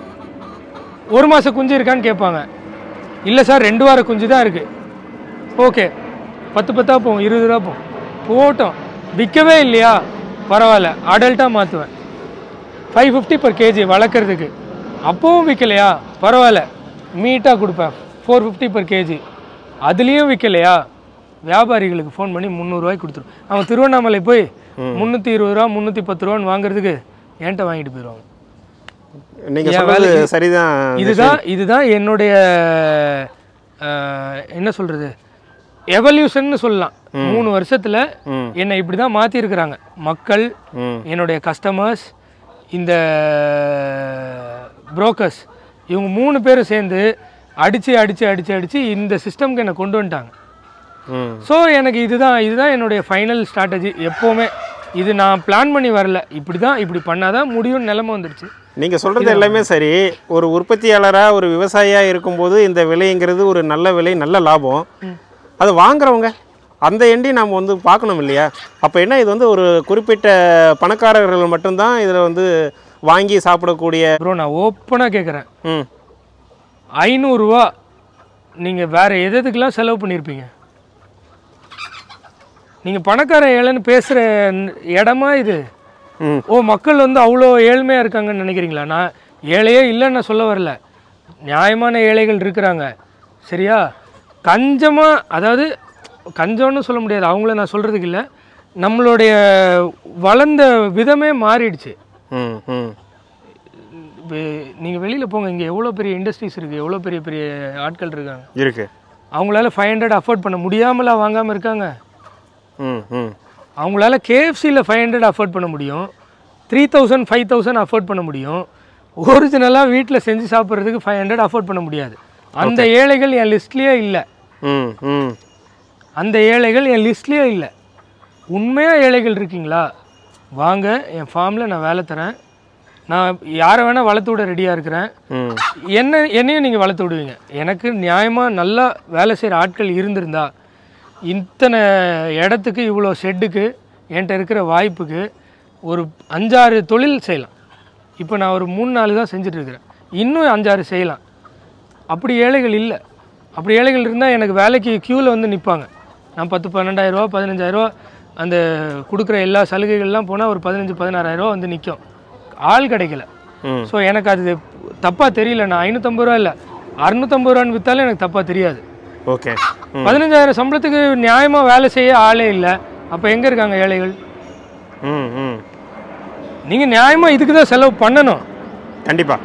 ஒரு மாதம் குஞ்சு இருக்கான்னு கேட்பாங்க இல்லை சார் ரெண்டு வார குஞ்சு தான் இருக்குது ஓகே பத்து பத்தா போகும் இருபது ரூபா போகும் போட்டோம் விற்கவே இல்லையா பரவாயில்ல அடல்ட்டாக மாற்றுவேன் ஃபைவ் ஃபிஃப்டி பர் கேஜி வளர்க்குறதுக்கு அப்போவும் விற்கலையா பரவாயில்ல மீட்டாக கொடுப்பேன் ஃபோர் ஃபிஃப்டி பர் கேஜி அதுலேயும் விற்கலையா வியாபாரிகளுக்கு ஃபோன் பண்ணி முந்நூறுரூவாய்க்கு கொடுத்துரும் அவன் திருவண்ணாமலை போய் முந்நூற்றி இருபது ரூபா முந்நூற்றி பத்து ரூபான்னு வாங்குறதுக்கு என்கிட்ட வாங்கிட்டு போயிடுவாங்க நீங்கள் என் சொல்கிறது வேலைக்கு- சரிதான் இதுதான் இதுதான் என்னுடைய அஹ், என்ன சொல்கிறது எவல்யூஷன்னு சொல்லலாம் மூணு வருஷத்தில் ம் என்னை இப்படி தான் மாற்றிருக்கிறாங்க மக்கள் ம் என்னுடைய கஸ்டமர்ஸ் இந்த புரோக்கர்ஸ் இவங்க மூணு பேரும் சேர்ந்து அடித்து அடித்து அடித்து அடித்து இந்த சிஸ்டம்க்கு என்னை கொண்டு வந்துட்டாங்க ம் ஸோ எனக்கு இதுதான் இதுதான் என்னுடைய ஃபைனல் ஸ்ட்ராட்டஜி எப்போவுமே இது நான் பிளான் பண்ணி வரல இப்படி தான் இப்படி பண்ணாதான் முடியும்னு நிலைமை வந்துடுச்சு நீங்கள் சொல்கிறது எல்லாமே சரி ஒரு உற்பத்தியாளராக ஒரு விவசாயியாக இருக்கும்போது இந்த விலைங்கிறது ஒரு நல்ல விலை நல்ல லாபம் அது வாங்குறவங்க அந்த எண்டி நாம் வந்து பார்க்கணும் இல்லையா அப்போ என்ன இது வந்து ஒரு குறிப்பிட்ட பணக்காரர்கள் மட்டும்தான் இதில் வந்து வாங்கி சாப்பிடக்கூடிய ப்ரோ நான் ஓப்பனாக கேட்குறேன் ம் ஐநூறுரூவா நீங்கள் வேறு எதுக்கெல்லாம் செலவு பண்ணியிருப்பீங்க நீங்கள் பணக்கார ஏழைன்னு பேசுகிற இடமா இது ம் ஓ மக்கள் வந்து அவ்வளோ ஏழ்மையாக இருக்காங்கன்னு நினைக்கிறீங்களா நான் ஏழையே இல்லைன்னு நான் சொல்ல வரல நியாயமான ஏழைகள் இருக்கிறாங்க சரியா கஞ்சமாக அதாவது கஞ்சம்னு சொல்ல முடியாது அவங்கள நான் சொல்கிறதுக்கு இல்லை நம்மளுடைய வளர்ந்த விதமே மாறிடுச்சு ம் ம் நீங்கள் வெளியில் போங்க இங்கே எவ்வளோ பெரிய இண்டஸ்ட்ரீஸ் இருக்குது எவ்வளோ பெரிய பெரிய ஆட்கள் இருக்காங்க இருக்கு அவங்களால ஃபைவ் ஹண்ட்ரட் அஃபோர்ட் பண்ண முடியாமலா வாங்காமல் இருக்காங்க ம் ம் அவங்களால கேஎஃப்சியில் ஃபைவ் ஹண்ட்ரட் அஃபோர்ட் பண்ண முடியும் three thousand five thousand afford பண்ண முடியும் ஒரிஜினலாக வீட்டில் செஞ்சு சாப்பிட்றதுக்கு ஃபைவ் ஹண்ட்ரட் அஃபோர்ட் பண்ண முடியாது அந்த ஏழைகள் என் லிஸ்ட்லேயே இல்லை ம் ம் அந்த ஏழைகள் என் லிஸ்ட்லேயே இல்லை உண்மையாக ஏழைகள் இருக்கீங்களா வாங்க என் ஃபார்மில் நான் வேலை தரேன் நான் யாரை வேணால் வளர்த்து விட ரெடியாக இருக்கிறேன் ம் என்ன என்னையும் நீங்கள் வளர்த்து விடுவீங்க எனக்கு நியாயமாக நல்லா வேலை செய்கிற ஆட்கள் இருந்திருந்தா இத்தனை இடத்துக்கு இவ்வளோ ஷெட்டுக்கு என்கிட்ட இருக்கிற வாய்ப்புக்கு ஒரு அஞ்சாறு தொழில் செய்யலாம் இப்போ நான் ஒரு மூணு நாலு தான் செஞ்சுட்டு இருக்கிறேன் இன்னும் அஞ்சாறு செய்யலாம் அப்படி ஏழைகள் இல்லை அப்படி ஏழைகள் இருந்தால் எனக்கு வேலைக்கு க்யூவில் வந்து நிற்பாங்க நான் பத்து பன்னெண்டாயிரரூவா பதினஞ்சாயிரரூவா அந்த கொடுக்குற எல்லா சலுகைகள்லாம் போனால் ஒரு பதினஞ்சு பதினாறாயிரரூவா வந்து நிற்கும் ஆள் கிடைக்கல ம் ஸோ எனக்கு அது தப்பாக தெரியல நான் ஐநூற்றம்பது ரூபா இல்லை அறுநூத்தம்பது ரூபான்னு விற்றாலும் எனக்கு தப்பாக தெரியாது ஓகே ம் பதினஞ்சாயிரம் சம்பளத்துக்கு நியாயமாக வேலை செய்ய ஆளே இல்லை அப்போ எங்கே இருக்காங்க ஏழைகள் ம் ம் நீங்கள் நியாயமாக இதுக்கு தான் செலவு பண்ணணும் கண்டிப்பாக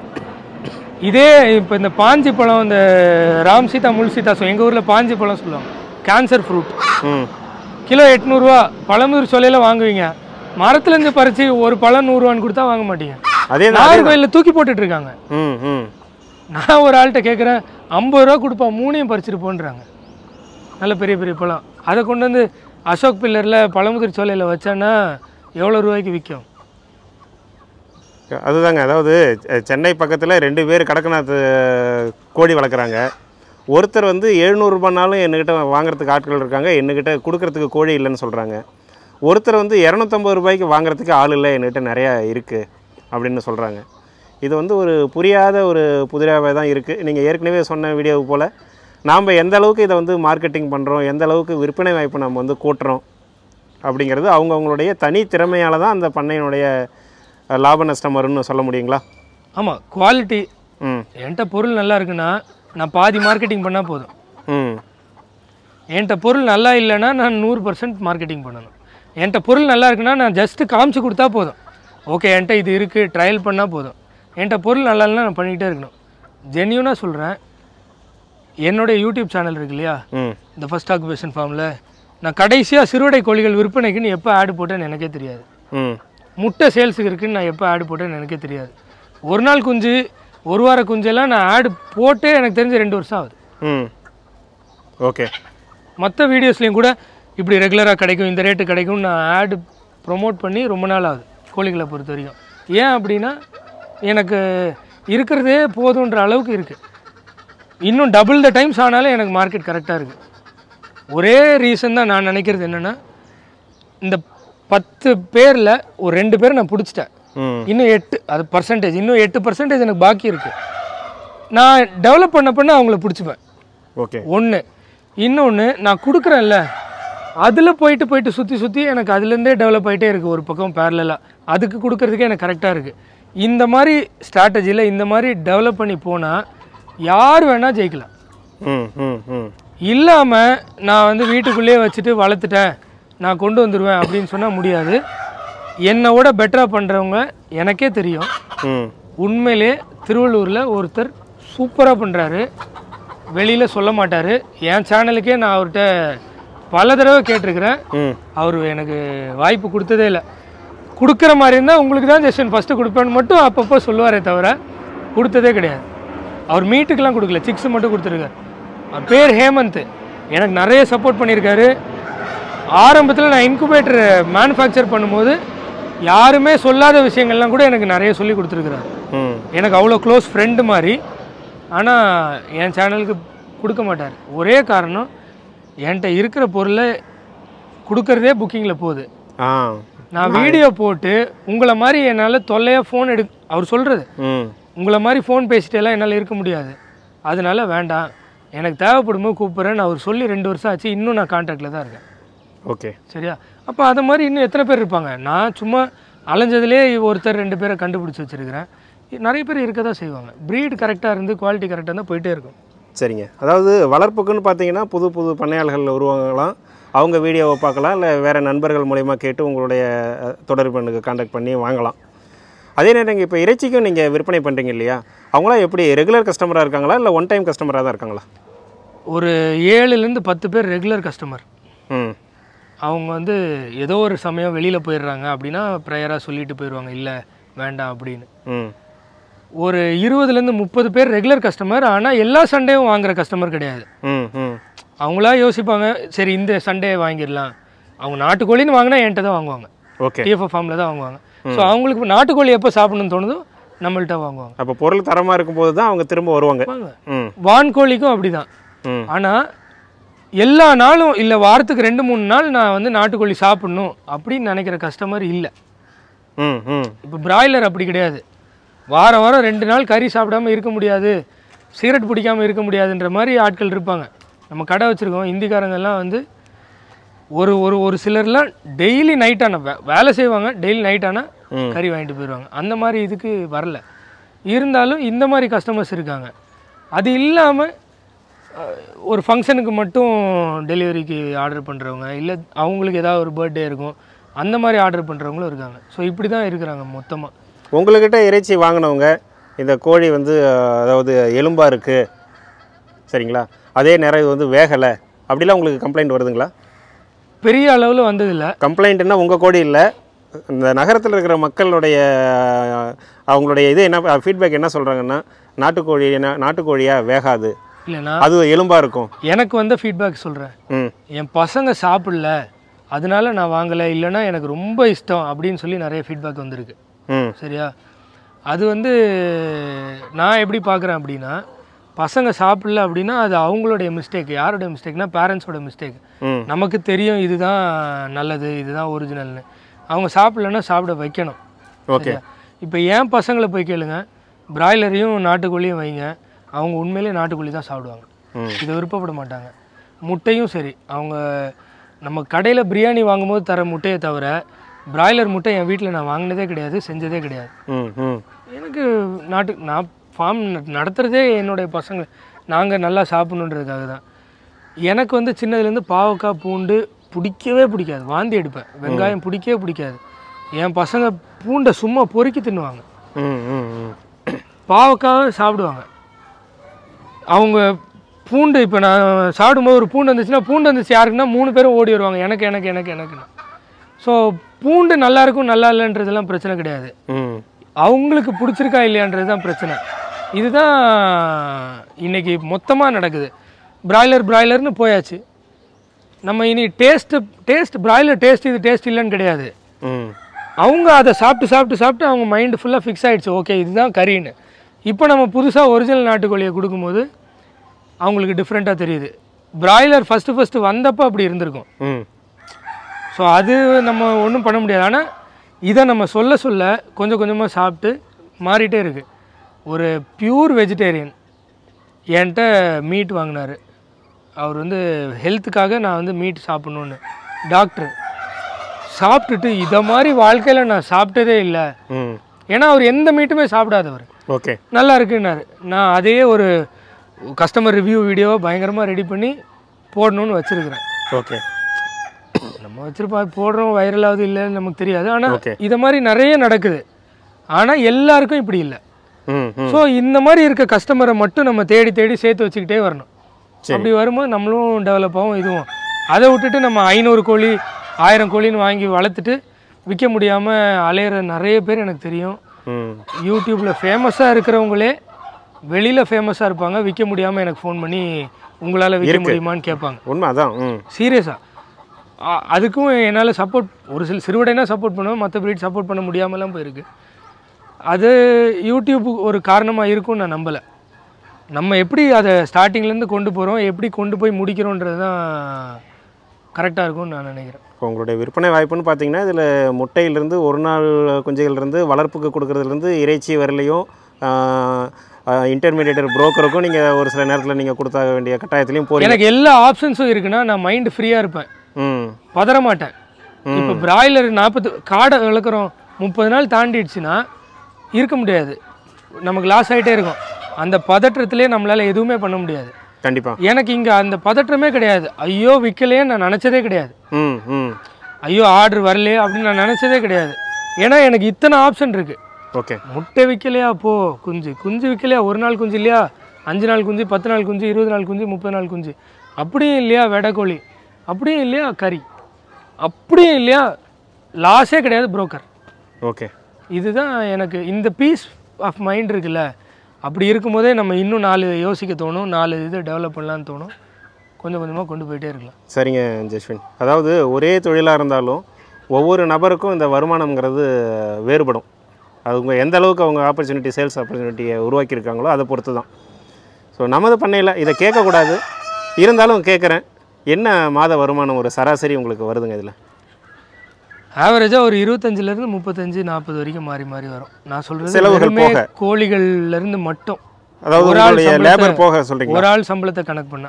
இதே இப்போ இந்த பாஞ்சி பழம் இந்த ராம் சீதா முள் சீதா சொ எங்கள் ஊரில் பாஞ்சி பழம் சொல்லுவாங்க கேன்சர் ஃப்ரூட் ம் கிலோ எட்நூறுரூவா பழமுதிர் சொல்லையில் வாங்குவீங்க மரத்துலேருந்து பறித்து ஒரு பழம் நூறுரூவான்னு கொடுத்தா வாங்க மாட்டீங்க அதே தான் நாகர்கோயிலில் தூக்கி போட்டுட்டு இருக்காங்க ம் ம் நான் ஒரு ஆள்கிட்ட கேட்குறேன் ஐம்பது ரூபா கொடுப்பா மூணையும் பறிச்சுட்டு போன்றாங்க நல்ல பெரிய பெரிய பழம் அதை கொண்டு வந்து அசோக் பில்லரில் பழமுதிர் சோலையில் வச்சேன்னா எவ்வளோ ரூபாய்க்கு விற்கும் அதுதாங்க அதாவது செ- சென்னை பக்கத்தில் ரெண்டு பேர் கடக்கநாத் கோழி வளர்க்குறாங்க ஒருத்தர் வந்து எழுநூறுபானாலும் என்கிட்ட வாங்குறதுக்கு ஆட்கள் இருக்காங்க என்கிட்ட கொடுக்கறதுக்கு கோழி இல்லைன்னு சொல்கிறாங்க ஒருத்தர் வந்து இரநூத்தம்பது ரூபாய்க்கு வாங்குறதுக்கு ஆள் இல்லை என்கிட்ட நிறையா இருக்குது அப்படின்னு சொல்கிறாங்க இது வந்து ஒரு புரியாத ஒரு புதிராகவே தான் இருக்குது நீங்கள் ஏற்கனவே சொன்ன வீடியோ போல் நாம் எந்த அளவுக்கு இதை வந்து மார்க்கெட்டிங் பண்ணுறோம் எந்த அளவுக்கு விற்பனை வாய்ப்பு நம்ம வந்து கூட்டுறோம் அப்படிங்கிறது அவங்கவுங்களுடைய தனி திறமையால் தான் அந்த பண்ணையினுடைய அஹ், லாப நஷ்டம் வரும்னு சொல்ல முடியுங்களா ஆமாம் குவாலிட்டி ம் என்கிட்ட பொருள் நல்லா இருக்குன்னா நான் பாதி மார்க்கெட்டிங் பண்ணால் போதும் ம் என்கிட்ட பொருள் நல்லா இல்லைன்னா நான் நூறு பர்சன்ட் மார்க்கெட்டிங் பண்ணணும் என்கிட்ட பொருள் நல்லா இருக்குன்னா நான் ஜஸ்ட்டு காமிச்சு கொடுத்தா போதும் ஓகே என்கிட்ட இது இருக்குது ட்ரையல் பண்ணால் போதும் என்கிட்ட பொருள் நல்லா இல்லைன்னா நான் பண்ணிக்கிட்டே இருக்கணும் ஜென்யூனாக சொல்கிறேன் என்னுடைய யூடியூப் சேனல் இருக்கு இல்லையா ம் இந்த ஃபஸ்ட் ஆக்குபேஷன் ஃபார்மில் நான் கடைசியாக சிறுவடை கோழிகள் விற்பனைக்குன்னு எப்போ ஆடு போட்டேன்னு எனக்கே தெரியாது ம் முட்டை சேல்ஸுக்கு இருக்குன்னு நான் எப்போ ஆடு போட்டேன்னு எனக்கே தெரியாது ஒரு நாள் குஞ்சு ஒரு வார குஞ்செல்லாம் நான் ஆடு போட்டே எனக்கு தெரிஞ்சு ரெண்டு வருஷம் ஆகுது ம் ஓகே மற்ற வீடியோஸ்லேயும் கூட இப்படி ரெகுலராக கிடைக்கும் இந்த ரேட்டு கிடைக்கும் நான் ஆடு ப்ரோமோட் பண்ணி ரொம்ப நாள் ஆகுது கோழிகளை பொறுத்த வரைக்கும் ஏன் அப்படின்னா எனக்கு இருக்கிறதே போதுன்ற அளவுக்கு இருக்குது இன்னும் டபுள் த டைம்ஸ் ஆனாலும் எனக்கு மார்க்கெட் கரெக்டாக இருக்குது ஒரே ரீசன் தான் நான் நினைக்கிறது என்னென்னா இந்த பத்து பேரில் ஒரு ரெண்டு பேர் நான் பிடிச்சிட்டேன் ம் இன்னும் எட்டு அது பர்சன்டேஜ் இன்னும் எட்டு பர்சன்டேஜ் எனக்கு பாக்கி இருக்குது நான் டெவலப் பண்ண பண்ண அவங்கள பிடிச்சிப்பேன் ஓகே ஒன்று இன்னொன்று நான் கொடுக்குறேன்ல அதில் போயிட்டு போயிட்டு சுற்றி சுற்றி எனக்கு அதுலேருந்தே டெவலப் ஆகிட்டே இருக்குது ஒரு பக்கம் பேரலாக அதுக்கு கொடுக்கறதுக்கே எனக்கு கரெக்டாக இருக்குது இந்த மாதிரி ஸ்ட்ராட்டஜியில் இந்த மாதிரி டெவலப் பண்ணி போனால் யார் வேணால் ஜெயிக்கலாம் ம் ம் ம் இல்லாமல் நான் வந்து வீட்டுக்குள்ளேயே வச்சுட்டு வளர்த்துட்டேன் நான் கொண்டு வந்துடுவேன் அப்படின்னு சொன்னால் முடியாது என்னை விட பெட்டராக பண்ணுறவங்க எனக்கே தெரியும் ம் உண்மையிலே திருவள்ளூரில் ஒருத்தர் சூப்பராக பண்ணுறாரு வெளியில் சொல்ல மாட்டார் என் சேனலுக்கே நான் அவர்கிட்ட பல தடவை கேட்டிருக்கிறேன் ம் அவர் எனக்கு வாய்ப்பு கொடுத்ததே இல்லை கொடுக்குற மாதிரி இருந்தால் உங்களுக்கு தான் ஜெஸ்டன் ஃபஸ்ட்டு கொடுப்பேன்னு மட்டும் அப்பப்போ சொல்லுவாரே தவிர கொடுத்ததே கிடையாது அவர் மீட்டுக்கெல்லாம் கொடுக்கல சிக்ஸ் மட்டும் கொடுத்துருக்காரு அவர் பேர் ஹேமந்த் எனக்கு நிறைய சப்போர்ட் பண்ணியிருக்காரு ஆரம்பத்தில் நான் இன்குபேட்டர் மேனுஃபேக்சர் பண்ணும்போது யாருமே சொல்லாத விஷயங்கள்லாம் கூட எனக்கு நிறைய சொல்லி கொடுத்துருக்குறாரு ம் எனக்கு அவ்வளோ க்ளோஸ் ஃப்ரெண்டு மாதிரி ஆனால் என் சேனலுக்கு கொடுக்க மாட்டார் ஒரே காரணம் என்கிட்ட இருக்கிற பொருளை கொடுக்கறதே புக்கிங்கில் போகுது ஆ நான் வீடியோ போட்டு உங்களை மாதிரி என்னால் தொல்லையாக ஃபோன் எடு அவர் சொல்கிறது ம் உங்களை மாதிரி ஃபோன் பேசிட்டெல்லாம் என்னால் இருக்க முடியாது அதனால வேண்டாம் எனக்கு தேவைப்படும்போது கூப்பிட்றேன்னு அவர் சொல்லி ரெண்டு வருஷம் ஆச்சு இன்னும் நான் கான்டாக்டில் தான் இருக்கேன் ஓகே சரியா அப்போ அதை மாதிரி இன்னும் எத்தனை பேர் இருப்பாங்க நான் சும்மா அலைஞ்சதுலே ஒருத்தர் ரெண்டு பேரை கண்டுபிடிச்சி வச்சுருக்கிறேன் நிறைய பேர் இருக்க தான் செய்வாங்க ப்ரீட் கரெக்டாக இருந்து குவாலிட்டி கரெக்டாக இருந்தால் போயிட்டே இருக்கும் சரிங்க அதாவது வளர்ப்புக்குன்னு பார்த்தீங்கன்னா புது புது பண்ணையாளர்கள் உருவாகலாம் அவங்க வீடியோவை பார்க்கலாம் இல்லை வேறு நண்பர்கள் மூலயமா கேட்டு உங்களுடைய அஹ், தொடர்பு எனக்கு காண்டாக்ட் பண்ணி வாங்கலாம் அதே நேரம் இப்போ இறைச்சிக்கும் நீங்கள் விற்பனை பண்ணுறீங்க இல்லையா அவங்களாம் எப்படி ரெகுலர் கஸ்டமராக இருக்காங்களா இல்லை ஒன் டைம் கஸ்டமராக தான் இருக்காங்களா ஒரு ஏழுலேருந்து பத்து பேர் ரெகுலர் கஸ்டமர் ம் அவங்க வந்து ஏதோ ஒரு சமயம் வெளியில் போயிடுறாங்க அப்படின்னா ப்ரேயராக சொல்லிட்டு போயிடுவாங்க இல்லை வேண்டாம் அப்படின்னு ம் ஒரு இருபதுலேருந்து முப்பது பேர் ரெகுலர் கஸ்டமர் ஆனால் எல்லா சண்டேவும் வாங்குற கஸ்டமர் கிடையாது ம் ம் அவங்களா யோசிப்பாங்க சரி இந்த சண்டே வாங்கிடலாம் அவங்க நாட்டுக்கோழின்னு வாங்கினா என்கிட்ட தான் வாங்குவாங்க ஓகே டிஎஃப்எஃப் ஃபார்மில் தான் வாங்குவாங்க ஸோ அவங்களுக்கு நாட்டுக்கோழி எப்போ சாப்பிடணும்னு தோணுதோ நம்மள்ட்ட வாங்குவாங்க அப்போ பொருள் தரமாக இருக்கும்போது தான் அவங்க திரும்ப வருவாங்க வாங்க ம் வான்கோழிக்கும் அப்படிதான் ம் ஆனால் எல்லா நாளும் இல்லை வாரத்துக்கு ரெண்டு மூணு நாள் நான் வந்து நாட்டுக்கோழி சாப்பிடணும் அப்படின்னு நினைக்கிற கஸ்டமர் இல்லை ம் ம் இப்போ பிராய்லர் அப்படி கிடையாது வாரம் வாரம் ரெண்டு நாள் கறி சாப்பிடாம இருக்க முடியாது சிகரெட் பிடிக்காம இருக்க முடியாதுன்ற மாதிரி ஆட்கள் இருப்பாங்க நம்ம கடை வச்சுருக்கோம் இந்திக்காரங்க எல்லாம் வந்து ஒரு ஒரு ஒரு சிலர்லாம் டெய்லி நைட் ஆன வே வேலை செய்வாங்க டெய்லி நைட் ஆனால் ம். கறி வாங்கிட்டு போயிடுவாங்க அந்த மாதிரி இதுக்கு வரல இருந்தாலும் இந்த மாதிரி கஸ்டமர்ஸ் இருக்காங்க அது இல்லாமல் ஒரு ஃபங்க்ஷனுக்கு மட்டும் டெலிவரிக்கு ஆர்டர் பண்ணுறவங்க இல்லை அவங்களுக்கு ஏதாவது ஒரு பர்த்டே இருக்கும் அந்த மாதிரி ஆர்டர் பண்ணுறவங்களும் இருக்காங்க ஸோ இப்படி தான் இருக்கிறாங்க மொத்தமாக உங்கள்கிட்ட இறைச்சி வாங்கினவங்க இந்த கோழி வந்து அஹ், அதாவது எலும்பாக இருக்குது சரிங்களா அதே நேரம் இது வந்து வேகலை அப்படிலாம் உங்களுக்கு கம்ப்ளைண்ட் வருதுங்களா பெரிய அளவில் வந்ததில்லை கம்ப்ளைண்ட்னா உங்கள் கோழி இல்லை இந்த நகரத்தில் இருக்கிற மக்களுடைய அஹ், அவங்களுடைய இது என்ன ஃபீட்பேக் என்ன சொல்கிறாங்கன்னா நாட்டுக்கோழி என்ன நாட்டுக்கோழியாக வேகாது இல்லைனா அது எலும்பாக இருக்கும் எனக்கு வந்த ஃபீட்பேக் சொல்கிறேன் ம் என் பசங்க சாப்பிடல அதனால நான் வாங்கலை இல்லைன்னா எனக்கு ரொம்ப இஷ்டம் அப்படின்னு சொல்லி நிறைய ஃபீட்பேக் வந்திருக்கு ம் சரியா அது வந்து நான் எப்படி பார்க்குறேன் அப்படின்னா பசங்க சாப்பிடல அப்படின்னா அது அவங்களுடைய மிஸ்டேக் யாருடைய மிஸ்டேக்னா பேரண்ட்ஸோட மிஸ்டேக் ம் நமக்கு தெரியும் இதுதான் நல்லது இதுதான் ஒரிஜினல்னு அவங்க சாப்பிடலன்னா சாப்பிட வைக்கணும் ஓகே இப்போ ஏன் பசங்களை போய் கேளுங்க பிராய்லரையும் நாட்டுக்கோழியும் வைங்க அவங்க உண்மையிலேயே நாட்டுக்கோழி தான் சாப்பிடுவாங்க ம் இதை விருப்பப்பட மாட்டாங்க முட்டையும் சரி அவங்க நம்ம கடையில் பிரியாணி வாங்கும்போது தர முட்டையை தவிர பிராய்லர் முட்டை என் வீட்டில் நான் வாங்கினதே கிடையாது செஞ்சதே கிடையாது ம் ம் எனக்கு நாட்டு நான் ஃபார்ம் நடத்துகிறதே என்னுடைய பசங்க நாங்கள் நல்லா சாப்பிடணுன்றதுக்காக தான் எனக்கு வந்து சின்னதுலேருந்து பாவக்காய் பூண்டு பிடிக்கவே பிடிக்காது வாந்தி எடுப்பேன் வெங்காயம் பிடிக்கவே பிடிக்காது என் பசங்க பூண்டை சும்மா பொறுக்கி தின்னுவாங்க ம் ம் ம் பாவக்காய் சாப்பிடுவாங்க அவங்க பூண்டு இப்போ நான் சாப்பிடும்போது ஒரு பூண்டு வந்துச்சுன்னா பூண்டு வந்துச்சு யாருக்குன்னா மூணு பேரும் ஓடி வருவாங்க எனக்கு எனக்கு எனக்கு எனக்குன்னு ஸோ பூண்டு நல்லா இருக்கும் நல்லா இல்லைன்றதெல்லாம் பிரச்சனை கிடையாது ம் அவங்களுக்கு பிடிச்சிருக்கா இல்லையான்றது தான் பிரச்சனை இதுதான் இன்னைக்கு மொத்தமாக நடக்குது பிராய்லர் பிராய்லர்னு போயாச்சு நம்ம இனி டேஸ்ட்டு டேஸ்ட் பிராய்லர் டேஸ்ட் இது டேஸ்ட் இல்லைன்னு கிடையாது ம் அவங்க அதை சாப்பிட்டு சாப்பிட்டு சாப்பிட்டு அவங்க மைண்டு ஃபுல்லாக ஃபிக்ஸ் ஆயிடுச்சு ஓகே இதுதான் கறின்னு இப்போ நம்ம புதுசாக ஒரிஜினல் நாட்டுக்கோழியை கொடுக்கும்போது அவங்களுக்கு டிஃப்ரெண்ட்டாக தெரியுது பிராய்லர் ஃபஸ்ட்டு ஃபஸ்ட்டு வந்தப்போ அப்படி இருந்திருக்கும் ம் ஸோ அது நம்ம ஒன்றும் பண்ண முடியாது ஆனால் இதை நம்ம சொல்ல சொல்ல கொஞ்சம் கொஞ்சமாக சாப்பிட்டு மாறிட்டே இருக்கு ஒரு பியூர் வெஜிடேரியன் என்கிட்ட மீட் வாங்கினார் அவர் வந்து ஹெல்த்துக்காக நான் வந்து மீட் சாப்பிட்ணுன்னு டாக்டர் சாப்பிட்டுட்டு இதை மாதிரி வாழ்க்கையில் நான் சாப்பிட்டதே இல்லை ம் ஏன்னா அவர் எந்த மீட்டுமே சாப்பிடாதவர் ஓகே நல்லா இருக்குன்னாரு நான் அதே ஒரு கஸ்டமர் ரிவ்யூ வீடியோவை பயங்கரமாக ரெடி பண்ணி போடணும்னு வச்சுருக்கிறேன் ஓகே நம்ம வச்சிருப்பா போடுறோம் வைரலாவது இல்லைன்னு நமக்கு தெரியாது ஆனால் Okay. இதை மாதிரி நிறைய நடக்குது ஆனால் எல்லாருக்கும் இப்படி இல்லை ம் ம் ஸோ இந்த மாதிரி இருக்க கஸ்டமரை மட்டும் நம்ம தேடி தேடி சேர்த்து வச்சுக்கிட்டே வரணும் சரி. அப்படி வரும்போது நம்மளும் டெவலப் ஆகும் இதுவும் அதை விட்டுட்டு நம்ம ஐநூறு கோழி ஆயிரம் கோழின்னு வாங்கி வளர்த்துட்டு விற்க முடியாமல் அலையிற நிறைய பேர் எனக்கு தெரியும் ம் யூடியூப்பில் ஃபேமஸாக இருக்கிறவங்களே வெளியில் ஃபேமஸாக இருப்பாங்க விற்க முடியாமல் எனக்கு ஃபோன் பண்ணி உங்களால் விற்க முடியுமான்னு கேட்பாங்க உண்மை அதான் ம் சீரியஸாக அதுக்கும் என்னால் சப்போர்ட் ஒரு சில சிறுவடைனா சப்போர்ட் பண்ணுவேன் மற்ற breed சப்போர்ட் பண்ண முடியாமலாம் போயிருக்கு அது யூடியூப் ஒரு காரணமாக இருக்கும்னு நான் நம்பலை நம்ம எப்படி அதை ஸ்டார்டிங்லேருந்து கொண்டு போகிறோம் எப்படி கொண்டு போய் முடிக்கிறோன்றது தான் கரெக்டாக இருக்கும்னு நான் நினைக்கிறேன் இப்போ உங்களுடைய விற்பனை வாய்ப்புன்னு பார்த்தீங்கன்னா இதில் முட்டையிலிருந்து ஒரு நாள் குஞ்சுகள்லேருந்து வளர்ப்புக்கு கொடுக்குறதுலேருந்து இறைச்சி வரலையும் இன்டர்மீடியேட்டர் புரோக்கருக்கும் நீங்கள் ஒரு சில நேரத்தில் நீங்கள் கொடுத்தாக வேண்டிய கட்டாயத்துலையும் போறீங்க எனக்கு எல்லா ஆப்ஷன்ஸும் இருக்குன்னா நான் மைண்டு ஃப்ரீயாக இருப்பேன் ம் பதற மாட்டேன் இப்போ பிராய்லர் நாற்பது காடை வளர்க்குறோம் முப்பது நாள் தாண்டிடுச்சுன்னா இருக்க முடியாது நமக்கு லாஸ் ஆகிட்டே இருக்கும் அந்த பதற்றத்திலே நம்மளால் எதுவுமே பண்ண முடியாது கண்டிப்பாக எனக்கு இங்கே அந்த பதற்றமே கிடையாது ஐயோ விற்கலையே நான் நினச்சதே கிடையாது ம் ம் ஐயோ ஆர்டர் வரலையே அப்படின்னு நான் நினச்சதே கிடையாது ஏன்னா எனக்கு இத்தனை ஆப்ஷன் இருக்குது ஓகே முட்டை விற்கலையா போ குஞ்சு குஞ்சு விற்கலையா ஒரு நாள் குஞ்சு இல்லையா அஞ்சு நாள் குஞ்சு பத்து நாள் குஞ்சு இருபது நாள் குஞ்சு முப்பது நாள் குஞ்சு அப்படியும் இல்லையா வெடைக்கோழி அப்படியும் இல்லையா கறி அப்படியும் இல்லையா லாஸே கிடையாது புரோக்கர் ஓகே இதுதான் எனக்கு இந்த பீஸ் ஆஃப் மைண்ட் இருக்குல்ல அப்படி இருக்கும்போதே நம்ம இன்னும் நாலு யோசிக்க தோணும் நாலு இது டெவலப் பண்ணலான்னு தோணும் கொஞ்சம் கொஞ்சமாக கொண்டு போயிட்டே இருக்கலாம் சரிங்க ஜஸ்வின் அதாவது ஒரே தொழிலாக இருந்தாலும் ஒவ்வொரு நபருக்கும் இந்த வருமானம்ங்கிறது வேறுபடும் அவங்க எந்த அளவுக்கு அவங்க ஆப்பர்ச்சுனிட்டி சேல்ஸ் ஆப்பர்ச்சுனிட்டியை உருவாக்கியிருக்காங்களோ அதை பொறுத்து தான் ஸோ நமது பண்ணையில் இதை கேட்கக்கூடாது இருந்தாலும் கேட்குறேன் என்ன மாத வருமானம் ஒரு சராசரி உங்களுக்கு வருதுங்க இதில் ஆவரேஜாக ஒரு இருபத்தஞ்சிலேருந்து முப்பத்தஞ்சு நாற்பது வரைக்கும் மாறி மாறி வரும் நான் சொல்கிறது செலவுகள் வெறுமே போக. கோழிகள்லேருந்து மட்டும் அதாவது ஒரு ஆள் உங்களுடைய சம்பளத்தை- லேபர் போக சொல்கிறீங்களா ஒரு ஆள் சம்பளத்தை கணக்கு பண்ணேன்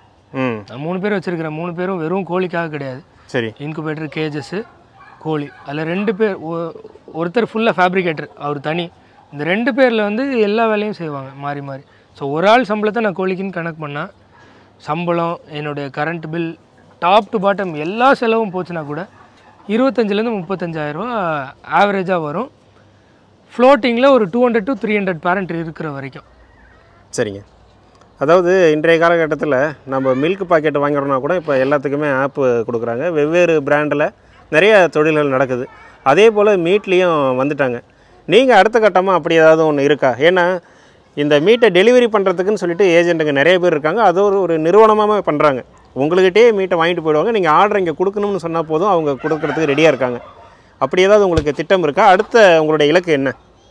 ம் நான் மூணு பேர் வச்சுருக்கிறேன் மூணு பேரும் வெறும் கோழிக்காக கிடையாது சரி இன்குபேட்டர் கேஜஸ்ஸு கோழி அதில் ரெண்டு பேர் ஒ- ஒருத்தர் ஃபுல்லாக ஃபேப்ரிகேட்டர் அவர் தனி இந்த ரெண்டு பேரில் வந்து எல்லா வேலையும் செய்வாங்க மாறி மாறி ஸோ ஒரு ஆள் சம்பளத்தை நான் கோழிக்குன்னு கணக்கு பண்ணால் சம்பளம் என்னுடைய current bill top to bottom எல்லா செலவும் போச்சுன்னா கூட இருபத்தஞ்சிலேருந்து முப்பத்தஞ்சாயிரரூவா ஆவரேஜாக வரும் ஃப்ளோட்டிங்கில் ஒரு two hundred to three hundred parent இருக்கிற வரைக்கும் சரிங்க அதாவது இன்றைய காலகட்டத்தில் நம்ம மில்க் பாக்கெட் வாங்குறோம்னா கூட இப்போ எல்லாத்துக்குமே ஆப்பு கொடுக்குறாங்க வெவ்வேறு பிராண்டில் நிறைய தொழில்கள் நடக்குது அதே போல் மீட்லேயும் வந்துட்டாங்க நீங்கள் அடுத்த கட்டமாக அப்படி ஏதாவது ஒன்று இருக்கா ஏன்னா இந்த மீட்டை டெலிவரி பண்ணுறதுக்குன்னு சொல்லிட்டு ஏஜென்ட்டுங்க நிறைய பேர் இருக்காங்க அது ஒரு ஒரு நிறுவனமாக பண்ணுறாங்க உங்கள்கிட்டயே மீட்டை வாங்கிட்டு போயிடுவாங்க நீங்கள் ஆர்டர் இங்கே கொடுக்கணும்னு சொன்னால் போதும் அவங்க கொடுக்கறதுக்கு ரெடியாக இருக்காங்க அப்படி ஏதாவது உங்களுக்கு திட்டம் இருக்கா அடுத்த உங்களுடைய இலக்கு என்ன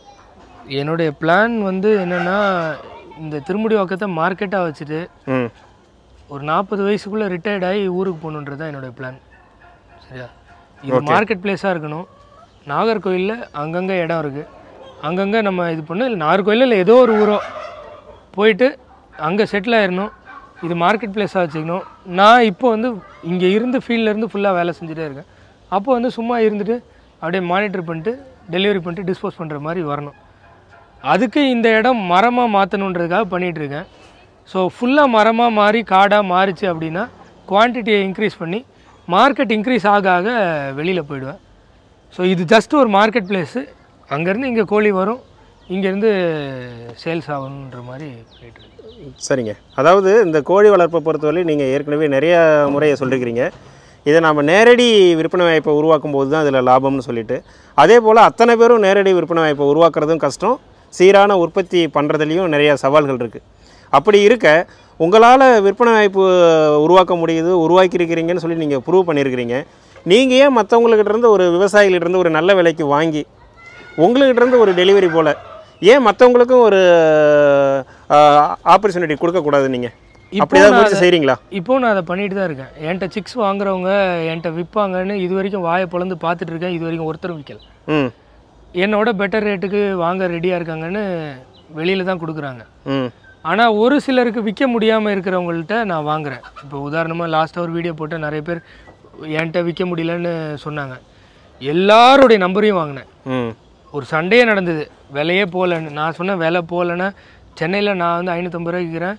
என்னுடைய பிளான் வந்து என்னென்னா இந்த திருமுடி வாக்கத்தை மார்க்கெட்டாக வச்சுட்டு ம் ஒரு நாற்பது வயசுக்குள்ளே ரிட்டையர்ட் ஆகி ஊருக்கு போகணுன்றது தான் என்னுடைய பிளான் சரியா இது மார்க்கெட் பிளேஸாக இருக்கணும் நாகர்கோயிலில் அங்கங்கே இடம் இருக்குது அங்கங்கே நம்ம இது பண்ணணும் இல்லை நாகர்கோயிலில் இல்லை ஏதோ ஒரு ஊரோ போயிட்டு அங்கே செட்டில் ஆயிடணும் இது மார்க்கெட் பிளேஸாக வச்சுக்கணும் நான் இப்போ வந்து இங்கே இருந்து ஃபீல்டில் இருந்து ஃபுல்லாக வேலை செஞ்சுட்டே இருக்கேன் அப்போ வந்து சும்மா இருந்துட்டு அப்படியே மானிட்டர் பண்ணிட்டு டெலிவரி பண்ணிட்டு டிஸ்போஸ் பண்ணுற மாதிரி வரணும் அதுக்கு இந்த இடம் மரமாக மாற்றணுன்றதுக்காக பண்ணிகிட்ருக்கேன் ஸோ ஃபுல்லாக மரமாக மாறி காடாக மாறிச்சு அப்படின்னா குவான்டிட்டியை இன்க்ரீஸ் பண்ணி மார்க்கெட் இன்க்ரீஸ் ஆக ஆக வெளியில் போயிடுவேன் ஸோ இது ஜஸ்ட் ஒரு மார்க்கெட் பிளேஸு அங்கேருந்து இங்கே கோழி வரும் இங்கேருந்து சேல்ஸ் ஆகணுன்ற மாதிரி போயிட்டுருக்கு சரிங்க அதாவது இந்த கோழி வளர்ப்பை பொறுத்தவரை நீங்கள் ஏற்கனவே நிறைய முறையை சொல்லியிருக்கிறீங்க இதை நாம் நேரடி விற்பனை வாய்ப்பை உருவாக்கும் போது தான் இதில் லாபம்னு சொல்லிட்டு அதே போல் அத்தனை பேரும் நேரடி விற்பனை வாய்ப்பை உருவாக்குறதும் கஷ்டம் சீரான உற்பத்தி பண்ணுறதுலையும் நிறைய சவால்கள் இருக்குது அப்படி இருக்க உங்களால் விற்பனை வாய்ப்பு உருவாக்க முடியுது உருவாக்கியிருக்கிறீங்கன்னு சொல்லி நீங்கள் ப்ரூவ் பண்ணியிருக்கிறீங்க நீங்கள் ஏன் மற்றவங்கக்கிட்ட இருந்து ஒரு விவசாயிகிட்ட இருந்து ஒரு நல்ல விலைக்கு வாங்கி உங்கள்கிட்ட இருந்து ஒரு டெலிவரி போல் ஏன் மற்றவங்களுக்கும் ஒரு ஆப்பர்ச்சுனிட்டி கொடுக்கக்கூடாது நீங்கள் அப்படி ஏதாவது முயற்சி செய்கிறீங்களா இப்போ நான் அதை பண்ணிட்டு தான் இருக்கேன் என்கிட்ட சிக்ஸ் வாங்குறவங்க என்கிட்ட விற்பாங்கன்னு இது வரைக்கும் வாயை பொழந்து பார்த்துட்டு இருக்கேன் இது வரைக்கும் ஒருத்தரும் விற்கல ம் என்னோட பெட்டர் ரேட்டுக்கு வாங்க ரெடியாக இருக்காங்கன்னு வெளியில் தான் கொடுக்குறாங்க ம் ஆனால் ஒரு சிலருக்கு விற்க முடியாமல் இருக்கிறவங்கள்ட்ட நான் வாங்குறேன் இப்போ உதாரணமாக லாஸ்ட்டாக ஒரு வீடியோ போட்டு நிறைய பேர் என்கிட்ட விற்க முடியலன்னு சொன்னாங்க எல்லாருடைய நம்பரையும் வாங்கினேன் ம் ஒரு சண்டையே நடந்தது விலையே போகலன்னு நான் சொன்னேன் விலை போகலன்னா சென்னையில் நான் வந்து ஐநூற்றம்பது ரூபாய்க்கு விற்கிறேன்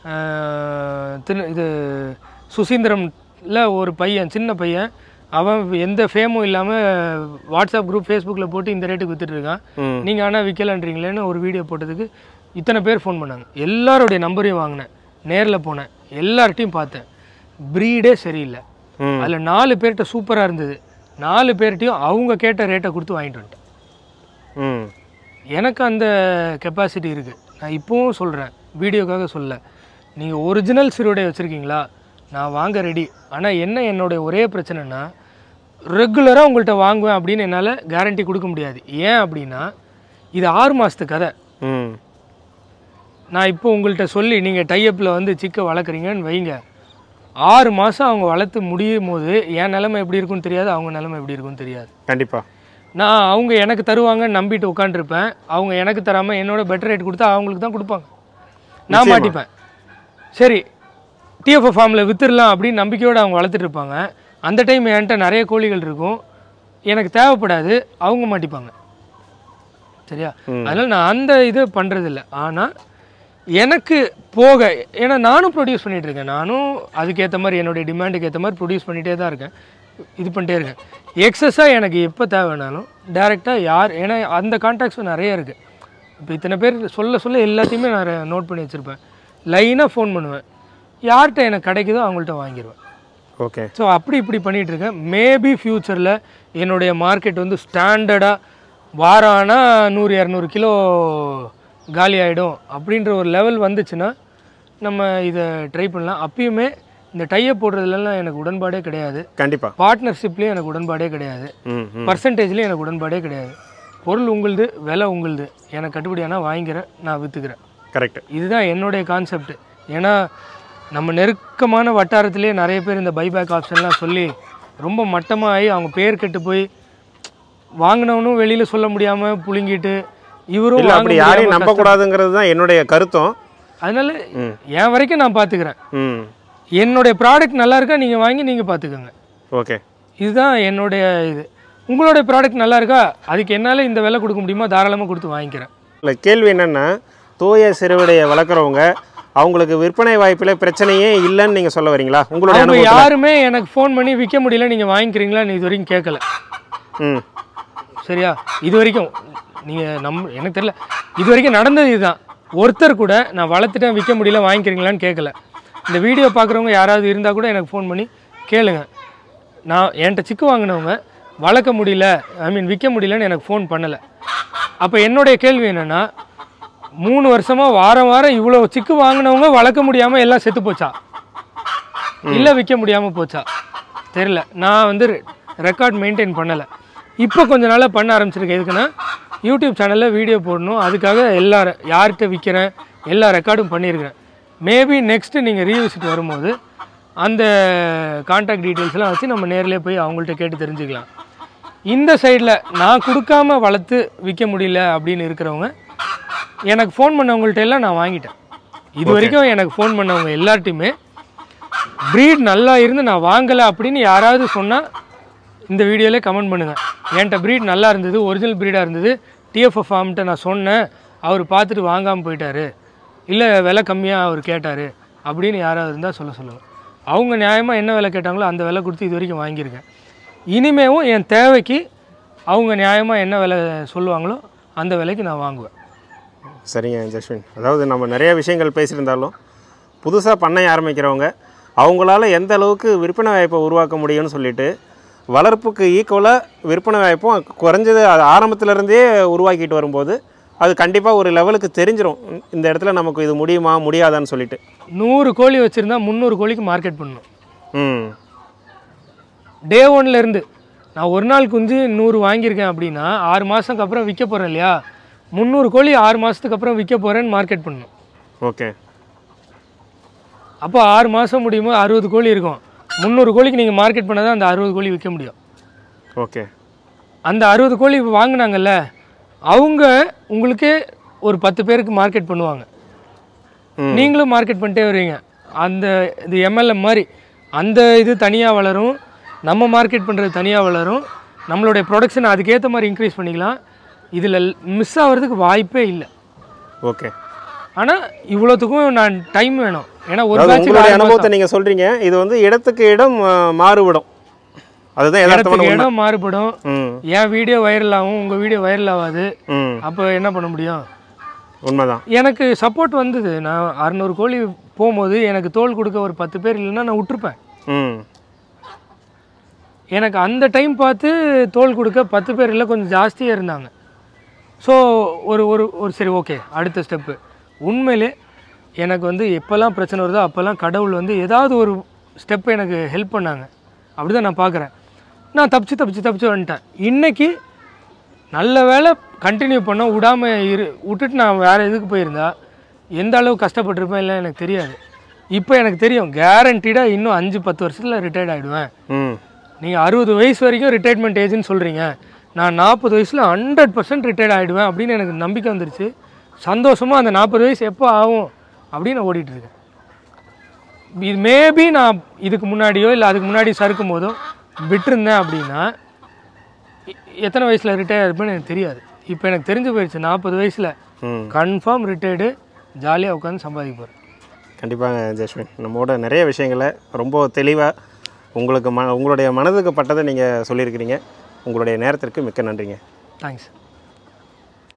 ஆஹ் திரு இது சுசீந்திரம்ல ஒரு பையன் சின்ன பையன் அவன் எந்த ஃபேமும் இல்லாமல் வாட்ஸ்அப் குரூப் ஃபேஸ்புக்கில் போட்டு இந்த ரேட்டுக்கு வித்துட்டு இருக்கான் ம் நீங்கள் ஆனால் விற்கலன்றீங்களேன்னு ஒரு வீடியோ போட்டதுக்கு இத்தனை பேர் ஃபோன் பண்ணாங்க எல்லாருடைய நம்பரையும் வாங்கினேன் நேரில் போனேன் எல்லார்ட்டையும் பார்த்தேன் ப்ரீடே சரியில்லை ம் அதில் நாலு பேர்கிட்ட சூப்பராக இருந்தது நாலு பேர்கிட்டையும் அவங்க கேட்ட ரேட்டை கொடுத்து வாங்கிட்டு வந்துட்டேன் ம் எனக்கு அந்த கெப்பாசிட்டி இருக்குது நான் இப்போவும் சொல்கிறேன் வீடியோக்காக சொல்ல நீங்கள் ஒரிஜினல் சிறுவடை வச்சுருக்கீங்களா நான் வாங்க ரெடி ஆனால் என்ன என்னுடைய ஒரே பிரச்சனைனா ரெகுலராக உங்கள்கிட்ட வாங்குவேன் அப்படின்னு என்னால் கேரண்டி கொடுக்க முடியாது ஏன் அப்படின்னா இது ஆறு மாதத்து கதை ம் நான் இப்போ உங்கள்கிட்ட சொல்லி நீங்கள் டைஅப்பில் வந்து சிக்கை வளர்க்குறீங்கன்னு வைங்க ஆறு மாதம் அவங்க வளர்த்து முடியும் போது என் நிலைமை எப்படி இருக்குன்னு தெரியாது அவங்க நிலைமை எப்படி இருக்குன்னு தெரியாது கண்டிப்பாக நான் அவங்க எனக்கு தருவாங்கன்னு நம்பிட்டு உட்காந்துருப்பேன் அவங்க எனக்கு தராமல் என்னோட பெட்டர் ரேட் கொடுத்தா அவங்களுக்கு தான் கொடுப்பாங்க நான் மாட்டிப்பேன் சரி டிஎஃப்எஃப் ஃபார்மில் வித்துடலாம் அப்படின்னு நம்பிக்கையோடு அவங்க வளர்த்துட்டு இருப்பாங்க அந்த டைம் என்கிட்ட நிறைய கோழிகள் இருக்கும் எனக்கு தேவைப்படாது அவங்க மாட்டிப்பாங்க சரியா அதனால் நான் அந்த இது பண்ணுறதில்ல ஆனால் எனக்கு போக ஏன்னா நானும் ப்ரொடியூஸ் பண்ணிட்டு இருக்கேன் நானும் அதுக்கேற்ற மாதிரி என்னுடைய டிமாண்டுக்கு ஏற்ற மாதிரி ப்ரொடியூஸ் பண்ணிகிட்டே தான் இருக்கேன் இது பண்ணிட்டே இருக்கேன் எக்ஸஸாக எனக்கு எப்போ தேவைனாலும் டேரெக்டாக யார் ஏன்னா அந்த கான்டாக்ட்ஸும் நிறைய இருக்குது இப்போ இத்தனை பேர் சொல்ல சொல்ல எல்லாத்தையுமே நான் நோட் பண்ணி வச்சுருப்பேன் லைனாக ஃபோன் பண்ணுவேன் யார்கிட்ட எனக்கு கிடைக்குதோ அவங்கள்ட்ட வாங்கிடுவேன் ஓகே ஸோ அப்படி இப்படி பண்ணிகிட்டு இருக்கேன் மேபி ஃப்யூச்சரில் என்னுடைய மார்க்கெட் வந்து ஸ்டாண்டர்டாக வாரம் ஆனால் நூறு இரநூறு கிலோ காலி ஆகிடும் அப்படின்ற ஒரு லெவல் வந்துச்சுன்னா நம்ம இதை ட்ரை பண்ணலாம் அப்பயுமே இந்த டைப் போடுறதுலலாம் எனக்கு உடன்பாடே கிடையாது கண்டிப்பாக பார்ட்னர்ஷிப்லேயும் எனக்கு உடன்பாடே கிடையாது ம் ம் பர்சன்டேஜ்லேயும் எனக்கு உடன்பாடே கிடையாது பொருள் உங்களுது விலை உங்களுது எனக்கு கட்டுப்படியானா வாங்கிக்கிறேன் நான் விற்றுக்கிறேன் கரெக்ட் இதுதான் என்னுடைய கான்செப்ட் ஏன்னா நம்ம நெருக்கமான வட்டாரத்திலே நிறைய பேர் இந்த பைபேக் ஆப்ஷன்லாம் சொல்லி ரொம்ப மட்டமாக ஆகி அவங்க பேர் கெட்டு போய் வாங்கினவனும் வெளியில் சொல்ல முடியாமல் புழுங்கிட்டு இவரும் இல்லை வாங்க அப்படி யாரையும் முடியாம நம்பக்கூடாதுங்கிறது தான் என்னுடைய கருத்தும் அதனால ம். என் வரைக்கும் நான் பார்த்துக்கிறேன் ம் என்னுடைய ப்ராடக்ட் நல்லா இருக்கா நீங்கள் வாங்கி நீங்கள் பார்த்துக்கோங்க ஓகே இதுதான் என்னுடைய இது உங்களுடைய ப்ராடக்ட் நல்லா இருக்கா அதுக்கு என்னால் இந்த விலை கொடுக்க முடியுமா தாராளமாக கொடுத்து வாங்கிக்கிறேன் இல்லை கேள்வி என்னென்னா தூய சிறுவிடையை வளர்க்குறவங்க அவங்களுக்கு விற்பனை வாய்ப்பில் பிரச்சனையே இல்லைன்னு நீங்கள் சொல்ல வரீங்களா உங்களுடைய அவங்க அனுபவத்தில் யாருமே எனக்கு ஃபோன் பண்ணி விற்க முடியல நீங்கள் வாங்கிக்கிறீங்களான்னு இது வரைக்கும் கேட்கல ம் சரியா இது வரைக்கும் நீங்கள் நம் எனக்கு தெரியல இது வரைக்கும் நடந்தது இதுதான் ஒருத்தர் கூட நான் வளர்த்துட்டேன் விற்க முடியல வாங்கிக்கிறீங்களான்னு கேட்கல இந்த வீடியோ பார்க்குறவங்க யாராவது இருந்தால் கூட எனக்கு ஃபோன் பண்ணி கேளுங்க நான் என்கிட்ட சிக்கு வாங்கினவங்க வளர்க்க முடியல ஐ மீன் விற்க முடியலன்னு எனக்கு ஃபோன் பண்ணலை அப்போ என்னுடைய கேள்வி என்னென்னா மூணு வருஷமாக வாரம் வாரம் இவ்வளோ சிக்கு வாங்கினவங்க வளர்க்க முடியாமல் எல்லாம் செத்து போச்சா இல்லை விற்க முடியாமல் போச்சா தெரில நான் வந்து ரெக்கார்ட் மெயின்டைன் பண்ணலை இப்போ கொஞ்ச நாளாக பண்ண ஆரம்பிச்சிருக்கேன் எதுக்குன்னா யூடியூப் சேனலில் வீடியோ போடணும் அதுக்காக எல்லா யார்கிட்ட விற்கிறேன் எல்லா ரெக்கார்டும் பண்ணியிருக்கிறேன் மேபி நெக்ஸ்ட்டு நீங்கள் ரீவிசிட் வரும்போது அந்த கான்டாக்ட் டீட்டெயில்ஸ்லாம் வச்சு நம்ம நேர்லயே போய் அவங்கள்ட்ட கேட்டு தெரிஞ்சுக்கலாம் இந்த சைடில் நான் கொடுக்காம வளர்த்து விற்க முடியல அப்படின்னு இருக்கிறவங்க எனக்கு ஃபோன் பண்ணவங்கள்ட்ட எல்லாம் நான் வாங்கிட்டேன் இது வரைக்கும் எனக்கு ஃபோன் பண்ணவங்க எல்லார்ட்டையுமே ப்ரீட் நல்லா இருந்து நான் வாங்கலை அப்படின்னு யாராவது சொன்னால் இந்த வீடியோலே கமெண்ட் பண்ணுங்கள் என்கிட்ட ப்ரீட் நல்லா இருந்தது ஒரிஜினல் ப்ரீடாக இருந்தது டிஎஃப்எஃப் ஃபார்ம்கிட்ட நான் சொன்னேன் அவர் பார்த்துட்டு வாங்காமல் போயிட்டாரு இல்லை விலை கம்மியாக அவர் கேட்டார் அப்படின்னு யாராவது இருந்தால் சொல்ல சொல்லுங்கள் அவங்க நியாயமாக என்ன விலை கேட்டாங்களோ அந்த விலை கொடுத்து இது வரைக்கும் வாங்கியிருக்கேன் இனிமேவும் என் தேவைக்கு அவங்க நியாயமாக என்ன விலை சொல்லுவாங்களோ அந்த விலைக்கு நான் வாங்குவேன் சரிங்க ஜஸ்வின் அதாவது நம்ம நிறைய விஷயங்கள் பேசியிருந்தாலும் புதுசாக பண்ணை ஆரம்பிக்கிறவங்க அவங்களால எந்த அளவுக்கு விற்பனை வாய்ப்பை உருவாக்க முடியும்னு சொல்லிட்டு வளர்ப்புக்கு ஈக்குவலாக விற்பனை வாய்ப்பும் குறைஞ்சது அது ஆரம்பத்திலேருந்தே உருவாக்கிட்டு வரும்போது அது கண்டிப்பாக ஒரு லெவலுக்கு தெரிஞ்சிரும் இந்த இடத்துல நமக்கு இது முடியுமா முடியாதான்னு சொல்லிட்டு நூறு கோழி வச்சுருந்தா முந்நூறு கோழிக்கு மார்க்கெட் பண்ணணும் ம் டே இருந்து நான் ஒரு நாள் குஞ்சு நூறு வாங்கியிருக்கேன் அப்படின்னா ஆறு மாதத்துக்கு அப்புறம் விற்க போகிறேன் இல்லையா முந்நூறு கோழி ஆறு மாதத்துக்கு அப்புறம் விற்க போகிறேன்னு மார்க்கெட் பண்ணணும் ஓகே அப்போ ஆறு மாதம் முடியுமோ அறுபது கோழி இருக்கும் முந்நூறு கோழிக்கு நீங்கள் மார்க்கெட் பண்ணால் தான் அந்த அறுபது கோழி விற்க முடியும் ஓகே அந்த அறுபது கோழி வாங்கினாங்கல்ல அவங்க உங்களுக்கே ஒரு பத்து பேருக்கு மார்க்கெட் பண்ணுவாங்க ம். நீங்களும் மார்க்கெட் பண்ணிட்டே வருவீங்க அந்த இது எம்எல்எம் மாதிரி அந்த இது தனியாக வளரும் நம்ம மார்க்கெட் பண்ணுறது தனியாக வளரும் நம்மளுடைய ப்ரொடக்ஷன் அதுக்கேற்ற மாதிரி இன்க்ரீஸ் பண்ணிக்கலாம் இதில் மிஸ் ஆகிறதுக்கு வாய்ப்பே இல்லை ஓகே ஆனால் இவ்வளோத்துக்கும் நான் டைம் வேணும் ஏன்னா ஒரு அதாவது பேட்சுக்கு உங்களுடைய ஆறு அனுபவத்தை நீங்கள் சொல்கிறீங்க இது வந்து இடத்துக்கு இடம் ஆ, மாறுபடும் அதுதான் யதார்த்தமான இடத்துக்கு உண்மை இடம் மாறுபடும் ம் என் வீடியோ வைரல் ஆகும் உங்கள் வீடியோ வைரல் ஆகாது ம் அப்போ என்ன பண்ண முடியும் உண்மைதான் எனக்கு சப்போர்ட் வந்தது நான் அறநூறு கோழி போகும்போது எனக்கு தோல் கொடுக்க ஒரு பத்து பேர் இல்லைன்னா நான் விட்டுருப்பேன் ம் எனக்கு அந்த டைம் பார்த்து தோல் கொடுக்க பத்து பேர் இல்லை கொஞ்சம் ஜாஸ்தியாக இருந்தாங்க ஸோ ஒரு ஒரு ஒரு சரி ஓகே அடுத்த ஸ்டெப்பு உண்மையிலே எனக்கு வந்து எப்போல்லாம் பிரச்சனை வருதோ அப்போல்லாம் கடவுள் வந்து ஏதாவது ஒரு ஸ்டெப் எனக்கு ஹெல்ப் பண்ணாங்க அப்படி தான் நான் பார்க்குறேன் நான் தப்பிச்சு தப்பிச்சு தப்பிச்சு வந்துட்டேன் இன்றைக்கி நல்ல வேலை கண்டினியூ பண்ண விடாமல் இரு விட்டுட்டு நான் வேறு இதுக்கு போயிருந்தா எந்த அளவு கஷ்டப்பட்டிருப்பேன் இல்லை எனக்கு தெரியாது இப்போ எனக்கு தெரியும் கேரண்டீடாக இன்னும் அஞ்சு பத்து வருஷத்தில் ரிட்டையர்ட் ஆகிடுவேன் ம் நீங்கள் அறுபது வயசு வரைக்கும் ரிட்டையர்மெண்ட் ஏஜ்னு சொல்கிறீங்க நான் நாற்பது வயசில் ஹண்ட்ரட் பர்சன்ட் ரிட்டையர்ட் ஆகிடுவேன் அப்படின்னு எனக்கு நம்பிக்கை வந்துருச்சு சந்தோஷமாக அந்த நாற்பது வயசு எப்போ ஆகும் அப்படின்னு நான் ஓடிட்டு இருக்கேன் இது மேபி நான் இதுக்கு முன்னாடியோ இல்லை அதுக்கு முன்னாடி சறுக்கும் போதோ விட்டுருந்தேன் அப்படின்னா எ- எத்தனை வயசில் ரிட்டையர் இருப்பேன்னு எனக்கு தெரியாது இப்போ எனக்கு தெரிஞ்சு போயிடுச்சு நாற்பது வயசில் ம் கன்ஃபார்ம் ரிட்டையர்டு ஜாலியாக உட்காந்து சம்பாதிக்க போகிறேன் கண்டிப்பாங்க ஜஸ்வின் நம்மோட நிறைய விஷயங்களை ரொம்ப தெளிவாக உங்களுக்கு ம உங்களுடைய மனதுக்கு பட்டதை நீங்கள் சொல்லியிருக்கிறீங்க உங்களுடைய நேரத்திற்கு மிக்க நன்றிங்க தேங்க்ஸ்